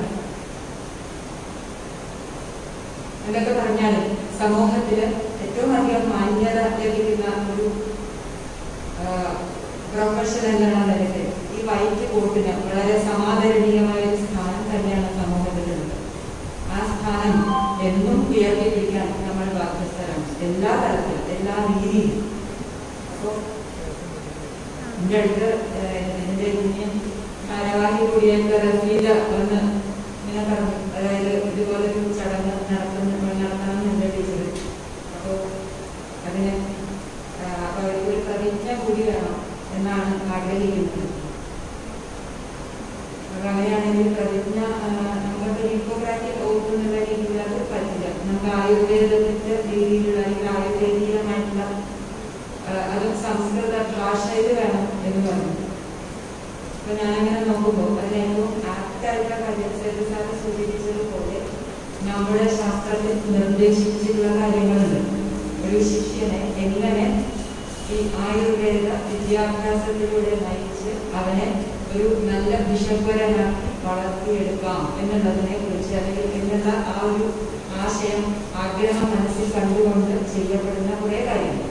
എന്തൊക്കെ പറഞ്ഞാലും സമൂഹത്തില് ഏറ്റവും അധികം മാന്യത ലഭിക്കുന്ന ഒരു പ്രൊഫഷൻ എന്നുള്ള നിലയ്ക്ക് ഈ വൈറ്റ് കോട്ടിന് വളരെ സമാദരണീയമായ ഒരു സ്ഥാനം തന്നെയാണ് സമൂഹത്തിലുള്ളത് ആ എന്നും ഉയർത്തിപ്പിടിക്കാൻ നമ്മൾ ബാധ്യസ്ഥരാണ് എല്ലാ തരത്തിലും എല്ലാ രീതിയിലും അപ്പോൾ എൻ്റെ അടുത്ത് ഏഹ്, എൻ്റെ കുഞ്ഞ് ഭാരവാഹി കൂടിയായിട്ട് റഫീല വന്ന് ഇങ്ങനെ പറഞ്ഞു അതായത് ഇതുപോലെ ഒരു ചടങ്ങ് നടത്തുന്ന നടത്തണം എൻ്റെ ടീച്ചർ അപ്പോൾ അതിന് ആഹ്, അപ്പോൾ ഒരു പ്രതിജ്ഞ കൂടി വേണം എന്നാണ് ആഗ്രഹിക്കുന്നത് അപ്പോൾ അങ്ങനെയാണെങ്കിൽ പ്രതിജ്ഞ ആഹ്, നമുക്ക് ഹിപ്പോക്രാറ്റിക് ഓത്ത് എന്നുള്ള രീതിയിൽ അത് പറ്റില്ല നമുക്ക് ആയുർവേദത്തിന്റെ രീതിയിലുള്ള അല്ലെങ്കിൽ ആയുർവേദീയമായിട്ടുള്ള ആഹ്, അതും സംസ്കൃത ഭാഷയിൽ വേണം എന്ന് പറഞ്ഞു അപ്പൊ ഞാനങ്ങനെ നോക്കുമ്പോൾ അതിന് ഏറ്റവും ആപ്റ്റായിട്ടുള്ള കാര്യം സേതു സാറ് സൂചിപ്പിച്ചതുപോലെ നമ്മുടെ ശാസ്ത്രത്തിൽ നിർദ്ദേശിച്ചിട്ടുള്ള കാര്യങ്ങളുണ്ട് ഒരു ശിഷ്യനെ എങ്ങനെ ഈ ആയുർവേദ വിദ്യാഭ്യാസത്തിലൂടെ നയിച്ച് അവനെ ഒരു നല്ല ബിഷപ്പരനാക്കി വളർത്തിയെടുക്കാം എന്നുള്ളതിനെ കുറിച്ച് അല്ലെങ്കിൽ എന്നുള്ള ആ ഒരു ആശയം ആഗ്രഹം മനസ്സിൽ കണ്ടുകൊണ്ട് ചെയ്യപ്പെടുന്ന കുറെ കാര്യങ്ങൾ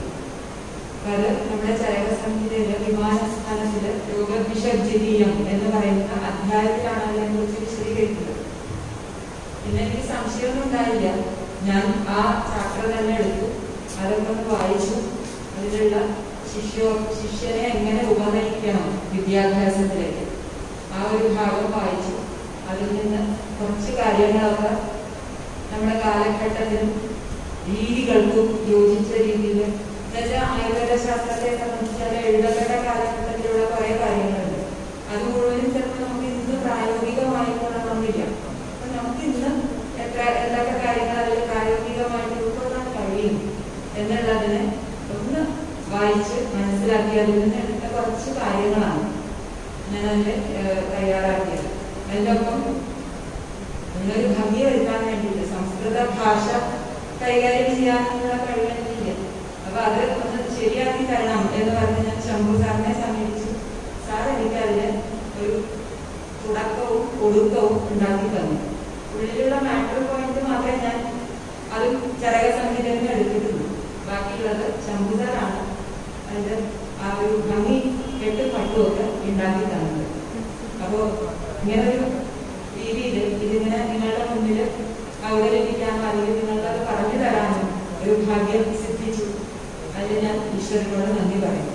അത് നമ്മുടെ ചരക സംഹിതയിലെ വിമാനസ്ഥാനത്തില് രോഗവിഷജ്ജീയം എന്ന് പറയുന്ന അധ്യായത്തിലാണ് അതിനെ കുറിച്ച് വിശദീകരിക്കുന്നത് പിന്നെ എനിക്ക് സംശയമൊന്നും ഉണ്ടായില്ല ഞാൻ ആ ചാപ്റ്റർ തന്നെ എടുത്തു അതൊക്കെ ഒന്ന് വായിച്ചു അതിലുള്ള ശിഷ്യോ ശിഷ്യനെ എങ്ങനെ ഉപനയിക്കണം വിദ്യാഭ്യാസത്തിലേക്ക് ആ ഒരു ഭാഗം വായിച്ചു അതിൽ നിന്ന് കുറച്ച് കാര്യങ്ങളൊക്കെ നമ്മുടെ കാലഘട്ടത്തിനും രീതികൾക്കും യോജിച്ച രീതിയിൽ എന്നുവെച്ചാൽ ആയുർവേദ ശാസ്ത്രത്തെ സംബന്ധിച്ചാൽ എഴുതപ്പെട്ട കാലഘട്ടത്തിലുള്ള കുറെ കാര്യങ്ങളുണ്ട് അത് മുഴുവനും ചിലപ്പോൾ നമുക്ക് ഇന്ന് പ്രായോഗികമായിക്കൊള്ളണമെന്നില്ല അപ്പൊ നമുക്ക് ഇന്ന് എത്ര എന്തൊക്കെ കാര്യങ്ങൾ അതിൽ പ്രായോഗികമായിട്ട് ഉൾക്കൊള്ളാൻ കഴിയും എന്നുള്ളതിനെ ഒന്ന് വായിച്ച് മനസ്സിലാക്കി അതിൽ നിന്ന് എടുത്ത കുറച്ച് കാര്യങ്ങളാണ് ഞാൻ അതിൽ തയ്യാറാക്കിയത് അതിൻ്റെ ഒപ്പം നിങ്ങളൊരു ഭംഗി വരുത്താൻ വേണ്ടിയിട്ട് സംസ്കൃത ഭാഷ കൈകാര്യം ചെയ്യാനുള്ള കഴിവെനിക്കില്ല അപ്പൊ അത് ഒന്ന് ശരിയാക്കി തരണം എന്ന് പറഞ്ഞ് ഞാൻ ശംഭു സാറിനെ സമീപിച്ചു സാർ എനിക്ക് അതിന് ഒരു തുടക്കവും ഒടുക്കവും ഉണ്ടാക്കി തന്നു ഉള്ളിലുള്ള മാറ്റർ പോയിന്റ് മാത്രമേ ഞാൻ അതും ചരക സംഹിതയിൽ നിന്ന് എടുത്തിട്ടുള്ളൂ ബാക്കിയുള്ളത് ശംഭു സാറാണ് അതിന്റെ ആ ഒരു ഭംഗി കെട്ടും പട്ടുമൊക്കെ ഉണ്ടാക്കി തന്നത് അപ്പോ ഇങ്ങനെ ഒരു രീതിയിൽ ഇതിങ്ങനെ നിങ്ങളുടെ മുന്നിൽ അവതരിപ്പിക്കാനോ അല്ലെങ്കിൽ നിങ്ങൾക്ക് അത് പറഞ്ഞു തരാനോ ഒരു ഭാഗ്യം സിദ്ധിച്ചു അതിൽ ഞാൻ ഈശ്വരനോട് നന്ദി പറയുന്നു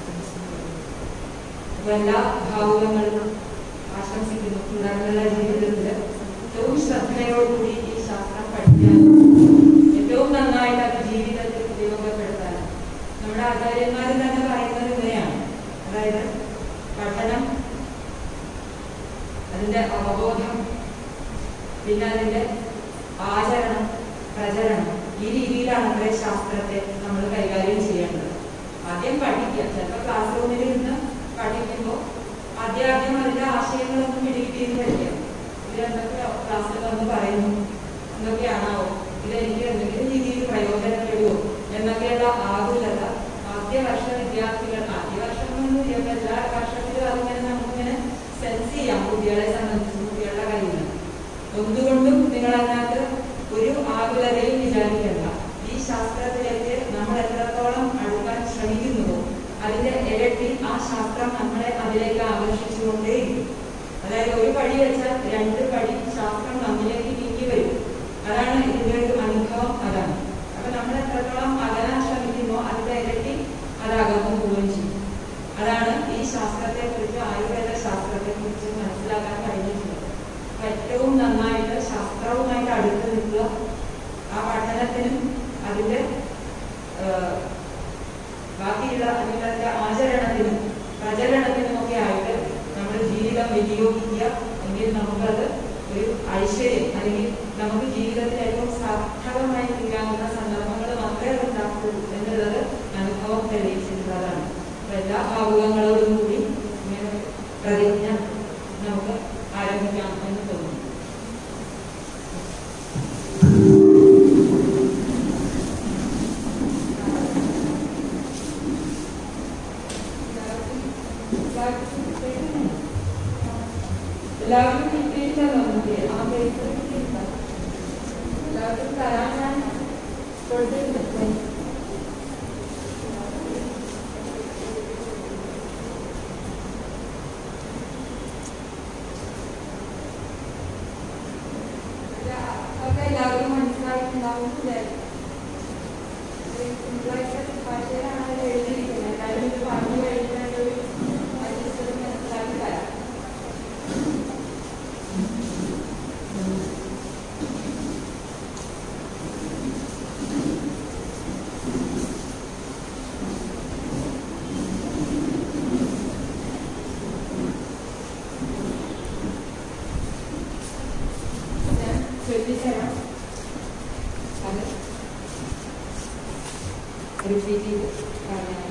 അപ്പൊ എല്ലാ ഭാവുകങ്ങളും ആശംസിക്കുന്നു തുടർന്നുള്ള ജീവിതത്തിൽ ഏറ്റവും ശ്രദ്ധയോടുകൂടി ഈ ശാസ്ത്രം പഠിക്കാൻ ഏറ്റവും നന്നായിട്ട് അത് ജീവിതത്തിൽ ഉപയോഗപ്പെടുത്താൻ നമ്മുടെ ആചാര്യന്മാർ തന്നെ പറയുന്നത് ഇങ്ങനെയാണ് അതായത് പഠനം അതിന്റെ അവബോധം പിന്നെ അതിന്റെ ആചരണം പ്രചരണം ഈ രീതിയിലാണ് നമ്മുടെ ശാസ്ത്രത്തെ നമ്മൾ കൈകാര്യം ചെയ്യേണ്ടത് ആദ്യം പഠിക്കുക ചിലപ്പോൾ ക്ലാസ് റൂമിൽ ഇരുന്ന് പഠിക്കുമ്പോൾ ആദ്യം ആദ്യം അതിന്റെ ആശയങ്ങളൊന്നും പിടികിട്ടിയെന്ന് പഠിക്കാം ഇത് എന്തൊക്കെ ക്ലാസ്സിൽ വന്ന് പറയുന്നു എന്തൊക്കെയാണാവോ ഇതെനിക്ക് എന്തെങ്കിലും രീതിയിൽ പ്രയോജനപ്പെടുമോ എന്നൊക്കെയുള്ള ആകുലത ആദ്യ വർഷ വിദ്യാർത്ഥികൾ ആദ്യ വർഷം എന്നൊന്നുമില്ല ഇപ്പൊ എല്ലാ വർഷത്തിലും അതിങ്ങനെ നമുക്കിങ്ങനെ സെൻസ് ചെയ്യാം കുട്ടികളെ സംബന്ധിച്ച് കുട്ടികളുടെ കയ്യിൽ നിന്ന് എന്തുകൊണ്ടും നിങ്ങൾ അതിനകത്ത് ഒരു ആകുലതയും വിചാരിക്കണ്ട ഈ ശാസ്ത്രത്തിലേക്ക് നമ്മൾ എത്രത്തോളം അടുക്കാൻ ശ്രമിക്കുന്നുവോ അതിന്റെ ഇരട്ടി ആ ശാസ്ത്രം നമ്മളെ അതിലേക്ക് ആകർഷിച്ചുകൊണ്ടേയിരിക്കും അതായത് ഒരു പടി വെച്ചാൽ രണ്ട് പടി ശാസ്ത്രം നമ്മിലേക്ക് നീക്കി വരും അതാണ് ഇതിന്റെ ഒരു അനുഭവം അതാണ് അപ്പൊ നമ്മൾ എത്രത്തോളം അകലാൻ ശ്രമിക്കുമോ അതിന്റെ ഇരട്ടി അത് അകന്നു പോവുകയും ചെയ്യും അതാണ് ഈ ശാസ്ത്രത്തെ കുറിച്ച് ആയുർവേദ ശാസ്ത്രത്തെ കുറിച്ച് മനസ്സിലാക്കാൻ കഴിഞ്ഞിട്ടുള്ളത് അപ്പൊ ഏറ്റവും നന്നായിട്ട് ശാസ്ത്രവുമായിട്ട് അടുത്ത് നിൽക്കുക ആ പഠനത്തിനും അതിന്റെ ഏഹ്, ബാക്കിയുള്ള അല്ലെങ്കിൽ അതിന്റെ ആചരണത്തിനും പ്രചരണത്തിനും ഒക്കെ ആയിട്ട് നമ്മുടെ ജീവിതം വിനിയോഗിക്കുക എങ്കിൽ നമുക്കത് ഒരു ഐശ്വര്യം അല്ലെങ്കിൽ നമുക്ക് ജീവിതത്തിൽ ഏറ്റവും സാർത്ഥകമായി തീരാവുന്ന സന്ദർഭങ്ങൾ മാത്രമേ അത് ഉണ്ടാക്കുള്ളൂ എന്നുള്ളത് അനുഭവം തെളിയിച്ചിട്ടുള്ളതാണ് അപ്പൊ എല്ലാ ഭാവുകങ്ങളോടും കൂടി ഇങ്ങനെ ഒരു പ്രതിജ്ഞ നമുക്ക് ആരംഭിക്കാം എന്ന് തോന്നുന്നു എല്ലാവർക്കും കിട്ടിയിട്ടല്ലോ നമുക്ക് ആ പേപ്പർ കിട്ടിയില്ല എല്ലാവർക്കും തരാൻ ഞാൻ കൊടുത്തിട്ടുണ്ട് ഒക്കെ എല്ലാവർക്കും മനസ്സിലായി ഉണ്ടാവും എന്ന് വിചാരിക്കും സിമ്പിളായിട്ട് ഭാഷയിലാണ് അവർ എഴുതിയിരിക്കുന്നത് എല്ലാവരും ഇത് പറഞ്ഞു കഴിഞ്ഞാൽ ഒരു മനസ്സിൽ മനസ്സിലാക്കി തരാം ഞാൻ ചൊല്ലിത്തരാം അത് റിപ്പീറ്റ് ചെയ്ത് പറഞ്ഞാൽ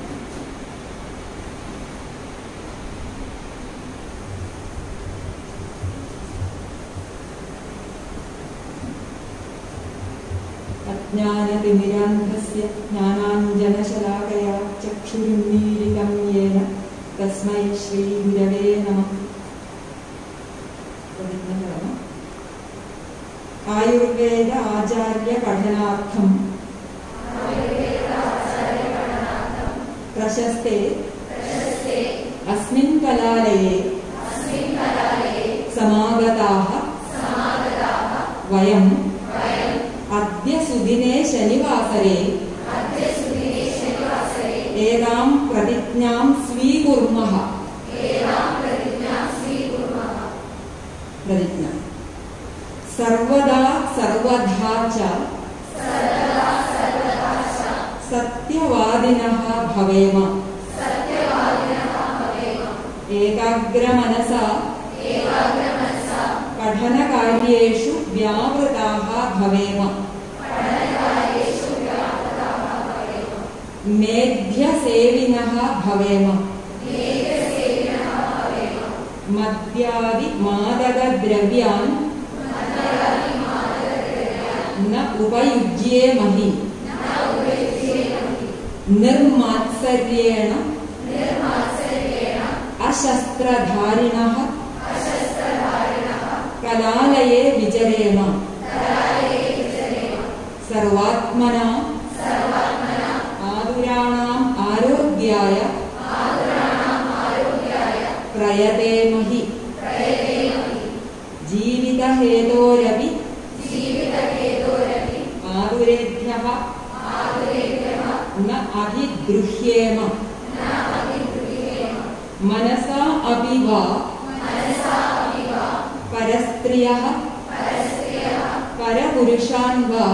अज्ञानतिमिरान्धस्य ज्ञानाञ्जनशलाकया चक्षुरुन्मीलितं येन तस्मै श्रीगुरवे नमः प्रतिज्ञकरणम् आयुर्वेद आचार्य पठनार्थं प्रशस्ते अस्मिन् कलालये समागताः वयम् अद्य सुदिने शनिवासरे एतां प्रतिज्ञां स्वीकुर्मः प्रतिज्ञा सर्वदा सर्वधा च सत्यवादिनः भवेम एकाग्रमनसा पठनकार्येषु व्यावृताः भवेम मेध्यसेविनः भवेम मद्यादिमादकद्रव्यान् न उपयुज्येमहि निर्मात्सर्येण अशस्त्रधारिणः कलालये विचरेम सर्वात्मना आदुराणाम् आरोग्याय प्रयतेमहि जीवितहेतोरपि आदुरेभ्यः न अभिद्रुह्येम मनसा अपि वा परस्त्रियः परपुरुषान् वा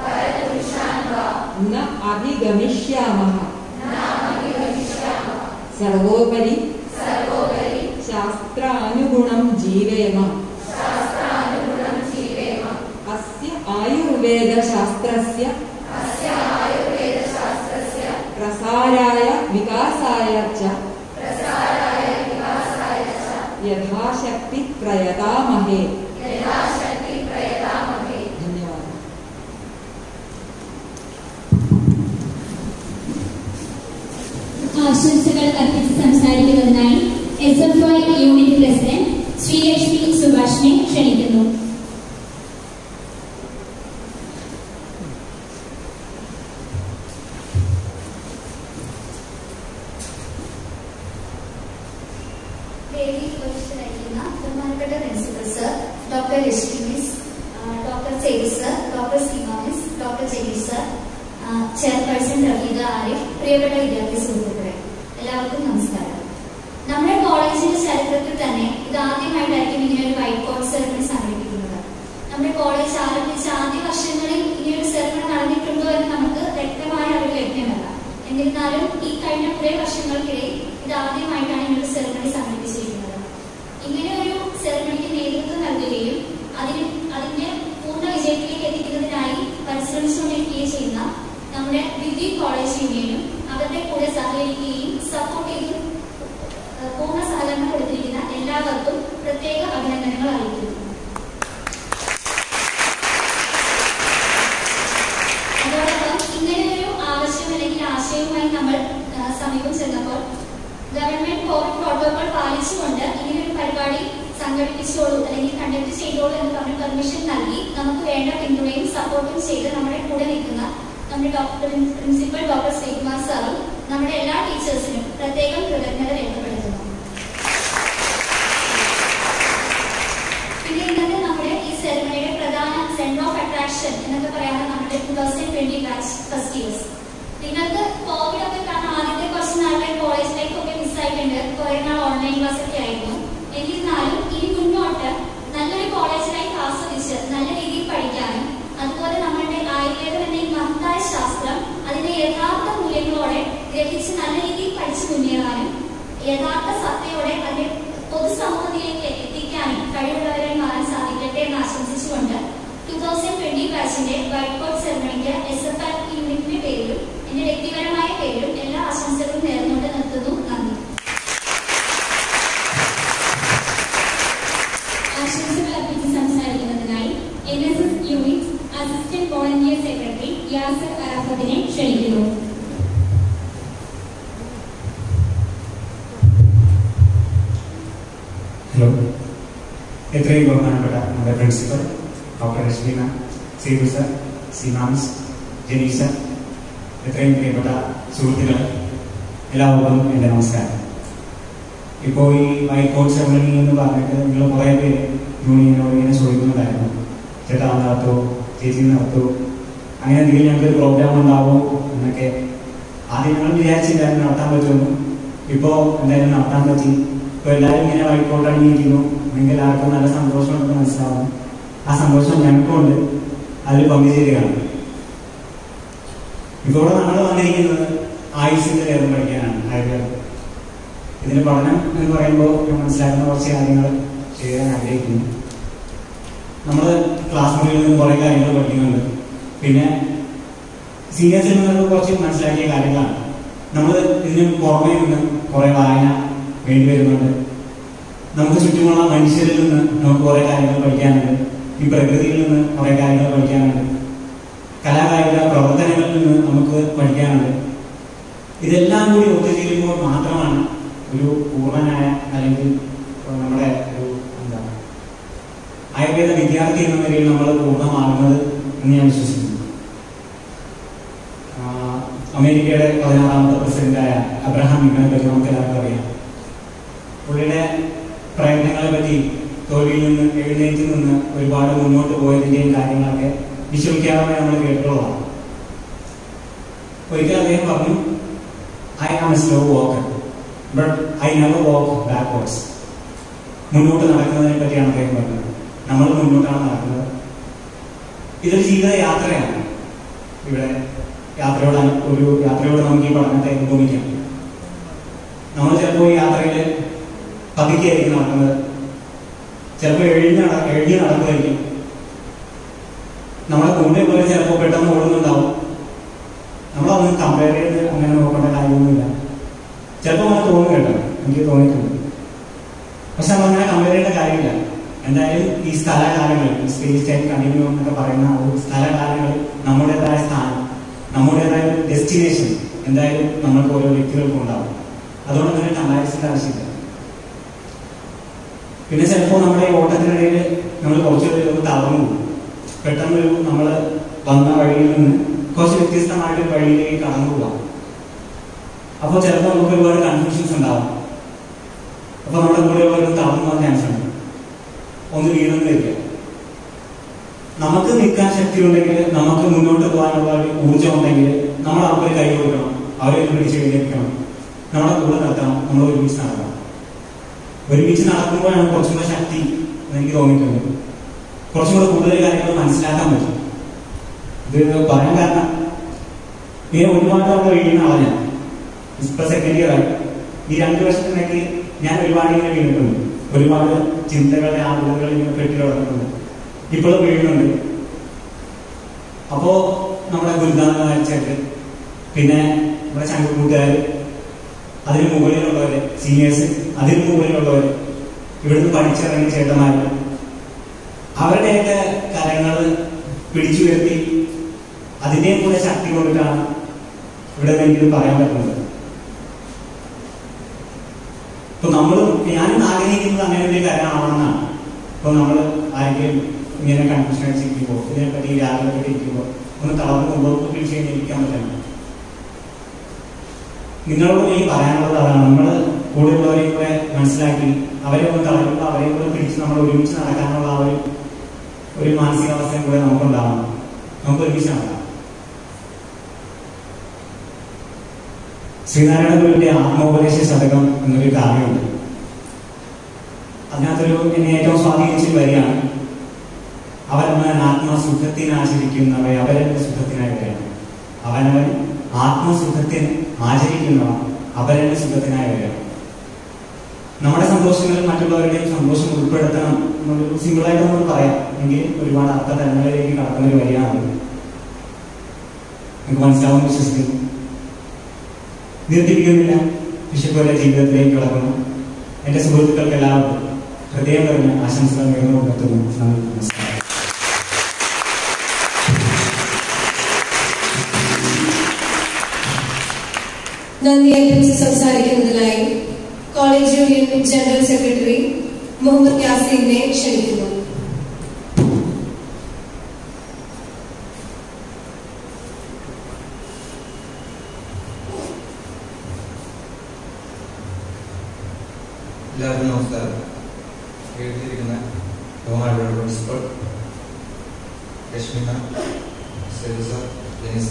न अभिगमिष्यामः सर्वोपरि शास्त्रानुगुणं जीवेम अस्य आयुर्वेदशास्त्रस्य प्रसाराय विकासाय च यथाशक्ति प्रयतामहे धन्यवादः ആശംസകൾ അർപ്പിച്ച് സംസാരിക്കുന്നതിനായി S F I unit president Sreelakshmi സുഭാഷിനെ ക്ഷണിക്കുന്നു വേദിയിൽ ഉപവിഷ്ടരായിരിക്കുന്ന ബഹുമാനപ്പെട്ട principal sir doctor Reshmi miss doctor Syed sir doctor Seema miss doctor Jaleesh sir chairperson Rafeeda Arif പ്രിയപ്പെട്ട വിദ്യാർത്ഥി സുഹൃത്തുക്കളെ എല്ലാവർക്കും നമസ്കാരം നമ്മുടെ കോളേജിന്റെ ചരിത്രത്തിൽ തന്നെ ഇത് ആദ്യമായിട്ടായിരിക്കും ഇങ്ങനെ ഒരു വൈറ്റ് കോട്ട് സെറമണി സംഘടിപ്പിക്കുന്നത് നമ്മുടെ കോളേജ് ആരംഭിച്ച ആദ്യ വർഷങ്ങളിൽ ഇങ്ങനൊരു സെറമണി നടന്നിട്ടുണ്ടോ എന്ന് നമുക്ക് വ്യക്തമായ അറിവ് ലഭ്യമല്ല എന്നിരുന്നാലും ഈ കഴിഞ്ഞ കുറെ വർഷങ്ങൾക്കിടയിൽ ഇത് ആദ്യമായിട്ടാണ് ഇങ്ങനൊരു സെറമണി സംഘടിപ്പിച്ചിരിക്കുന്നത് ഇങ്ങനെ ഒരു സെറമണിക്ക് നേതൃത്വം നൽകുകയും അതിന് അതിന്റെ പൂർണ്ണ വിജയത്തിലേക്ക് എത്തിക്കുന്നതിനായി പരിശ്രമിച്ചുകൊണ്ടിരിക്കുകയും ചെയ്യുന്ന നമ്മുടെ വിദ്യു കോളേജ് യൂണിയനും അവരുടെ കൂടെ സഹകരിക്കുകയും സപ്പോർട്ട് ചെയ്ത് ഏഹ് പൂർണ്ണ സഹകരണം കൊടുത്തിരിക്കുന്ന എല്ലാവർക്കും പ്രത്യേക അഭിനന്ദനങ്ങൾ അറിയിക്കുന്നു അതോടൊപ്പം ഇങ്ങനെ ഒരു ആവശ്യം അല്ലെങ്കിൽ ആശയവുമായി നമ്മൾ ആ, സമീപം ചെന്നപ്പോൾ ഗവൺമെന്റ് കോവിഡ് പ്രോട്ടോകോൾ പാലിച്ചുകൊണ്ട് ഇങ്ങനെ ഒരു പരിപാടി സംഘടിപ്പിച്ചോളൂ അല്ലെങ്കിൽ കണ്ടക്ട് ചെയ്തോളൂ എന്ന് പറഞ്ഞ് പെർമിഷൻ നൽകി നമുക്ക് വേണ്ട പിന്തുണയും സപ്പോർട്ടും ചെയ്ത് നമ്മുടെ കൂടെ നിൽക്കുന്ന നമ്മുടെ ഡോക്ടർ പ്രിൻസിപ്പൽ ഡോക്ടർ ശ്രീകുമാർ സാറും നമ്മുടെ എല്ലാ ടീച്ചേഴ്സിനും പ്രത്യേകം കൃതജ്ഞത രേഖപ്പെടുത്തുന്നു പിന്നെ ഇന്നത്തെ നമ്മുടെ ഈ സെറമണിയുടെ പ്രധാന സെന്റർ ഓഫ് അട്രാക്ഷൻ എന്നൊക്കെ പറയാവുന്ന നമ്മുടെ ട്വന്റി ബാച്ച് ഫസ്റ്റ് ഇയേഴ്സ് നിങ്ങൾക്ക് കോവിഡ് ഒക്കെ കാരണം ആദ്യത്തെ കുറച്ച് നാളെ കോളേജ് ലൈഫ് ഒക്കെ മിസ്സായിട്ടുണ്ട് കുറെ നാൾ ഓൺലൈൻ ക്ലാസ് ഒക്കെ ആയിരുന്നു എന്നിരുന്നാലും ഇനി മുന്നോട്ട് നല്ലൊരു കോളേജ് ലൈഫ് ആസ്വദിച്ച് നല്ല രീതിയിൽ പഠിക്കാനും അതുപോലെ നമ്മളുടെ ആയുർവേദം എന്ന ഈ മഹത്തായ ശാസ്ത്രം അതിന്റെ യഥാർത്ഥ മൂല്യങ്ങളോടെ ഗ്രഹിച്ച് നല്ല രീതിയിൽ പഠിച്ചു മുന്നേറാനും യഥാർത്ഥ സത്തയോടെ അതിന്റെ പൊതുസമൂഹത്തിലേക്ക് എത്തിക്കാനും കഴിവുള്ളവരായി മാറാൻ സാധിക്കട്ടെ എന്ന് ആശംസിച്ചുകൊണ്ട് ടൂ തൗസൻഡ് ട്വന്റി ബാച്ചിന്റെ വൈറ്റ് കോട്ട് സെറമണിക്ക് എസ് എഫ് ഐ യൂണിറ്റിന്റെ പേരിലും എന്റെ വ്യക്തിപരമായ പേരിലും എല്ലാ ആശംസകളും നേർന്നുകൊണ്ട് നിർത്തുന്നു നന്ദി ആശംസകൾ അർപ്പിച്ച് സംസാരിക്കുന്നതിനായി N S S unit assistant volunteer secretary Yasar അറാഫത്തിനെ ക്ഷണിക്കുന്നു ഹലോ എത്രയും ബഹുമാനപ്പെട്ട നമ്മുടെ principal doctor Reshmi ma'am Sethu sir സിമാംസ് ജെനി സർ എത്രയും പ്രിയപ്പെട്ട സുഹൃത്തുക്കൾ എല്ലാവർക്കും എൻ്റെ നമസ്കാരം ഇപ്പോൾ ഈ വൈക്കോട്ട് സെറമണി എന്ന് പറഞ്ഞിട്ട് നിങ്ങൾ കുറേ പേര് യൂണിയനോട് ഇങ്ങനെ ചോദിക്കുന്നുണ്ടായിരുന്നു ചേട്ടാ നടത്തോ ചേച്ചി നടത്തോ അങ്ങനെ എന്തെങ്കിലും ഞങ്ങൾക്ക് പ്രോഗ്രാം ഉണ്ടാവോ എന്നൊക്കെ ആദ്യം ഞങ്ങൾ വിചാരിച്ചില്ലായിരുന്നു നടത്താൻ പറ്റുമെന്ന് ഇപ്പോൾ എന്തായാലും നടത്താൻ പറ്റി ഇപ്പോൾ എല്ലാവരും ഇങ്ങനെ വൈക്കോട്ട് അണിഞ്ഞിരിക്കുന്നു നിങ്ങൾക്ക് എല്ലാവർക്കും നല്ല സന്തോഷമുണ്ടെന്ന് മനസ്സിലാവുന്നു ആ സന്തോഷം ഞങ്ങൾക്കുണ്ട് അതിൽ പങ്കുചേരുകയാണ് ഇപ്പോൾ നമ്മൾ വന്നിരിക്കുന്നത് ആയുസിന്റെ വേദം പഠിക്കാനാണ് ആയുർവേദം ഇതിന് പഠനം എന്ന് പറയുമ്പോൾ ഞാൻ മനസ്സിലാക്കുന്ന കുറച്ച് കാര്യങ്ങൾ ചെയ്യാൻ ആഗ്രഹിക്കുന്നു നമ്മൾ ക്ലാസ് മുറിയിൽ നിന്ന് കുറേ കാര്യങ്ങൾ പഠിക്കുന്നുണ്ട് പിന്നെ സീനിയേഴ്സിൽ നിന്ന് കുറച്ച് മനസ്സിലാക്കിയ കാര്യങ്ങളാണ് നമ്മൾ ഇതിന് പുറമേ നിന്ന് കുറേ വായന വേണ്ടി വരുന്നുണ്ട് നമുക്ക് ചുറ്റുമുള്ള മനുഷ്യരിൽ നിന്ന് നമുക്ക് കുറേ കാര്യങ്ങൾ പഠിക്കാനുണ്ട് ഈ പ്രകൃതിയിൽ നിന്ന് കുറേ കാര്യങ്ങൾ പഠിക്കാനുണ്ട് കലാകായിക പ്രവർത്തനങ്ങളിൽ നിന്ന് നമുക്ക് പഠിക്കാനുണ്ട് ഇതെല്ലാം കൂടി ഒത്തുചേരുമ്പോൾ മാത്രമാണ് ഒരു പൂർണ്ണനായ അല്ലെങ്കിൽ നമ്മുടെ ഒരു എന്താ ആയുർവേദ വിദ്യാർത്ഥി എന്ന നിലയിൽ നമ്മൾ പൂർണ്ണമാകുന്നത് എന്ന് ഞാൻ വിശ്വസിക്കുന്നു ആഹ് അമേരിക്കയുടെ പതിനാറാമത്തെ പ്രസിഡന്റായ അബ്രഹാം ലിങ്കനെ പറ്റി നമുക്ക് എല്ലാവർക്കും അറിയാം പുള്ളിയുടെ പ്രയത്നങ്ങളെ പറ്റി തോൽവിയിൽ നിന്ന് എഴുന്നേറ്റ് നിന്ന് ഒരുപാട് മുന്നോട്ട് പോയതിന്റെയും കാര്യങ്ങളൊക്കെ വിശ്വസിക്കാതെ നമ്മൾ കേട്ടിട്ടുള്ളതാണ് ഒരിക്കൽ അദ്ദേഹം പറഞ്ഞു I am a slow walker but I never walk backwards മുന്നോട്ട് നടക്കുന്നതിനെ പറ്റിയാണ് അദ്ദേഹം പറഞ്ഞത് നമ്മൾ മുന്നോട്ടാണ് നടക്കുന്നത് ഇതൊരു ജീവിത യാത്രയാണ് ഇവിടെ യാത്രയോട് അനു- ഒരു യാത്രയോട് നമുക്ക് ഈ പഠനത്തെ അനുഭവിക്കാം നമ്മൾ ചിലപ്പോൾ ഈ യാത്രയിൽ പതുക്കെയായിരിക്കും നടക്കുന്നത് ചിലപ്പോൾ എഴുതി നട എഴുതി നടക്കുമായിരിക്കും നമ്മളെ കൂടെ പോലെ ചിലപ്പോൾ പെട്ടെന്ന് ഓടുന്നുണ്ടാവും നമ്മളതൊന്നും കമ്പയർ ചെയ്ത് അങ്ങനെ നോക്കേണ്ട കാര്യമൊന്നുമില്ല ചിലപ്പോൾ അങ്ങനെ തോന്നും കേട്ടോ എനിക്ക് തോന്നിയിട്ടുണ്ട് പക്ഷെ നമ്മൾ അങ്ങനെ കമ്പയർ ചെയ്യേണ്ട കാര്യമില്ല എന്തായാലും ഈ സ്ഥലകാലങ്ങളിൽ സ്പേസ് ടൈം കണ്ടിന്യൂ എന്നൊക്കെ പറയുന്ന ഒരു സ്ഥലകാലങ്ങളിൽ നമ്മുടേതായ സ്ഥാനം നമ്മുടേതായ ഡെസ്റ്റിനേഷൻ എന്തായാലും നമ്മൾക്ക് ഓരോ വ്യക്തികൾക്കും ഉണ്ടാവും അതുകൊണ്ട് അങ്ങനെ കമ്പാരിസന്റെ ആവശ്യമില്ല പിന്നെ ചിലപ്പോൾ നമ്മുടെ ഈ ഓട്ടത്തിനിടയിൽ നമ്മൾ കുറച്ച് ഒന്ന് തളർന്നു പോകും പെട്ടെന്ന് ഒരു നമ്മൾ വന്ന വഴിയിൽ നിന്ന് കുറച്ച് വ്യത്യസ്തമായിട്ട് ഒരു വഴിയിലേക്ക് കടന്നു പോകാം അപ്പോൾ ചിലപ്പോൾ നമുക്ക് ഒരുപാട് കൺഫ്യൂഷൻസ് ഉണ്ടാവും അപ്പോൾ നമ്മുടെ കൂടെ ഒരു തളർന്നു പോകാൻ ചാൻസ് ഉണ്ട് ഒന്ന് വീണെന്നില്ല നമുക്ക് നിൽക്കാൻ ശക്തി ഉണ്ടെങ്കിൽ നമുക്ക് മുന്നോട്ട് പോകാനുള്ള ഒരു ഊർജ്ജം ഉണ്ടെങ്കിൽ നമ്മൾ അവരെ കൈ കൊടുക്കണം അവരെ ഒന്ന് പിടിച്ച് എഴുന്നേൽക്കണം നമ്മളെ കൂടെ നിർത്തണം നമ്മൾ ഒരുമിച്ച് നടക്കണം ഒരുമിച്ച് നടക്കുമ്പോഴാണ് കുറച്ചും കൂടെ ശക്തി എന്ന് എനിക്ക് തോന്നിയിട്ടുണ്ട് കുറച്ചും കൂടെ കൂടുതൽ കാര്യങ്ങൾ മനസ്സിലാക്കാൻ പറ്റും ഇത് പറയാൻ കാരണം ഇങ്ങനെ ഒരുപാട് തവണ വീഴുന്ന ആളാണ് ഞാൻ ഇപ്പൊ സെക്കൻഡ് ഇയർ ആയി ഈ രണ്ട് വർഷത്തിനൊക്കെ ഞാൻ ഒരുപാട് ഇങ്ങനെ വീണിട്ടുണ്ട് ഒരുപാട് ചിന്തകളുടെ ആകുലകൾ ഇങ്ങനെ പെട്ടി കിടക്കുന്നുണ്ട് ഇപ്പോഴും വീഴുന്നുണ്ട് അപ്പോ നമ്മുടെ ഗുരുദാന വായിച്ചൊക്കെ പിന്നെ നമ്മുടെ ചങ്കൂട്ടുകാർ അതിന് മുകളിലുള്ളവര് സീനിയേഴ്സ് അതിന് മുകളിലുള്ളവര് ഇവിടുന്ന് പഠിച്ചിറങ്ങിയ ചേട്ടന്മാർ അവരുടെയൊക്കെ കാര്യങ്ങൾ പിടിച്ചു ഉയർത്തി അതിന്റെയും കൂടെ ശക്തി കൊണ്ടിട്ടാണ് ഇവിടെ എനിക്ക് പറയാൻ പറ്റുന്നത് ഇപ്പൊ നമ്മളും ഞാനും ആഗ്രഹിക്കുന്നത് അങ്ങനെ ഒരു കാര്യമാണെന്നാണ് ഇപ്പൊ നമ്മൾ ആരെങ്കിലും ഇങ്ങനെ കൺഫ്യൂഷൻ അടിച്ചിരിക്കുമ്പോൾ ഇതിനെപ്പറ്റി രാവിലെ പറ്റി ഇരിക്കുമ്പോൾ ഒന്ന് തളർന്ന് മുമ്പോട്ട് പിടിച്ച് കഴിഞ്ഞ് ഇരിക്കാൻ പറ്റണം നിങ്ങളോട് എനിക്ക് പറയാനുള്ളത് അതാണ് നമ്മൾ കൂടെയുള്ളവരെയും കൂടെ മനസ്സിലാക്കി അവരെ ഒന്ന് തളരുമ്പോൾ അവരെ കൂടെ പിടിച്ച് നമ്മൾ ഒരുമിച്ച് നടക്കാനുള്ള ആ ഒരു ഒരു മാനസികാവസ്ഥയും കൂടെ നമുക്കുണ്ടാവണം നമുക്ക് ഒരുമിച്ച് നടക്കാം ശ്രീനാരായണ ഗുരുവിന്റെ ആത്മോപദേശ ശതകം എന്നൊരു കാവ്യമുണ്ട് അതിനകത്തൊരു എന്നെ ഏറ്റവും സ്വാധീനിച്ചൊരു വരിയാണ് അവനവൻ ആത്മസുഖത്തിനാചരിക്കുന്നവ അവരന്റെ സുഖത്തിനായി വരണം അവനവൻ ആത്മസുഖത്തിന് ആചരിക്കുന്നവ അവരന്റെ സുഖത്തിനായി വരണം നമ്മുടെ സന്തോഷങ്ങളിൽ മറ്റുള്ളവരുടെയും സന്തോഷം ഉൾപ്പെടുത്തണം എന്നൊരു സിമ്പിളായിട്ട് നമ്മൾ പറയാം എങ്കിൽ ഒരുപാട് അർത്ഥ തലങ്ങളിലേക്ക് കടക്കുന്ന ഒരു വരിയാണ് നിങ്ങൾക്ക് മനസ്സിലാവുമെന്ന് വിശ്വസിക്കുന്നു ദീർഘിപ്പിക്കുന്നില്ല വിഷുപോലെ ജീവിതത്തിലേക്ക് കിടക്കുന്നു എന്റെ സുഹൃത്തുക്കൾക്ക് എല്ലാവർക്കും ഹൃദയം നിറഞ്ഞ ആശംസകൾ നേർന്നു നിർത്തുന്നു നന്ദി നമസ്കാരം നന്ദി അർപ്പിച്ച് സംസാരിക്കുന്നതിനായി college union general secretary Muhammad യാസീനെ ക്ഷണിക്കുന്നു എല്ലാവർക്കും നമസ്കാരം എഴുതിയിരിക്കുന്ന ബഹുമാനപ്പെട്ട പ്രിൻസിപ്പൽ രശ്മിന സെൽസ ജനിസ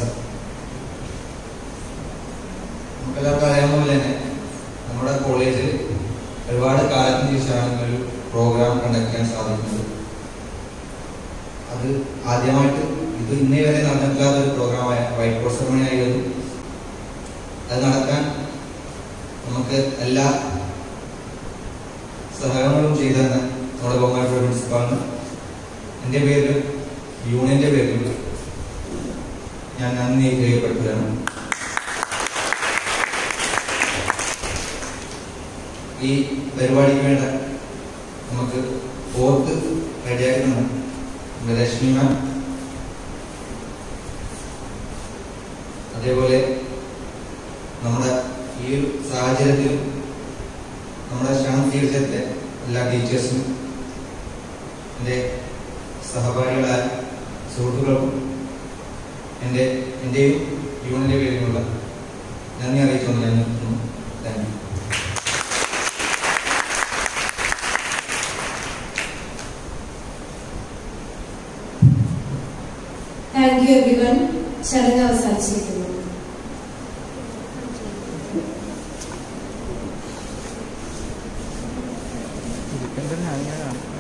നമുക്കെല്ലാവർക്കും അറിയാവുന്ന പോലെ തന്നെ നമ്മുടെ കോളേജിൽ ഒരുപാട് കാലത്തിന് ശേഷമാണ് ഒരു പ്രോഗ്രാം കണ്ടക്ട് ചെയ്യാൻ സാധിക്കുന്നത് അത് ആദ്യമായിട്ട് ഇത് ഇന്നേ വരെ നടന്നിട്ടില്ലാത്ത ഒരു പ്രോഗ്രാമായ വൈറ്റ് ബോർഡ് സെറമണി ആയിരുന്നു അത് നടക്കാൻ നമുക്ക് എല്ലാ സഹകരണങ്ങളും ചെയ്തെന്ന് നമ്മുടെ ബഹുമാനപ്പെട്ട പ്രിൻസിപ്പാളിന് എൻ്റെ പേരിൽ യൂണിയൻ്റെ പേരിൽ ഞാൻ നന്ദി രേഖപ്പെടുത്തുകയാണ് ഈ പരിപാടിക്ക് വേണ്ട നമുക്ക് ഓർത്ത് റെഡിയാക്കുന്നുണ്ട് നമ്മുടെ ലക്ഷ്മി മാം അതേപോലെ നമ്മുടെ ഈ ഒരു സാഹചര്യത്തിൽ നമ്മുടെ ക്ഷണം സ്വീകരിച്ചതിലെ എല്ലാ ടീച്ചേഴ്സും എൻ്റെ സഹപാഠികളായ സുഹൃത്തുക്കൾക്കും എൻ്റെ എൻ്റെയും യൂണിൻ്റെ പേരിലുള്ള നന്ദി അറിയിച്ചുകൊണ്ട് ഞാൻ നിർത്തുന്നു thank you thank you everyone ചടങ്ങ് അവസാനിച്ചിരിക്കുന്നു ഇരിക്കേണ്ടത് ഞാൻ ഇങ്ങനെ കാണാം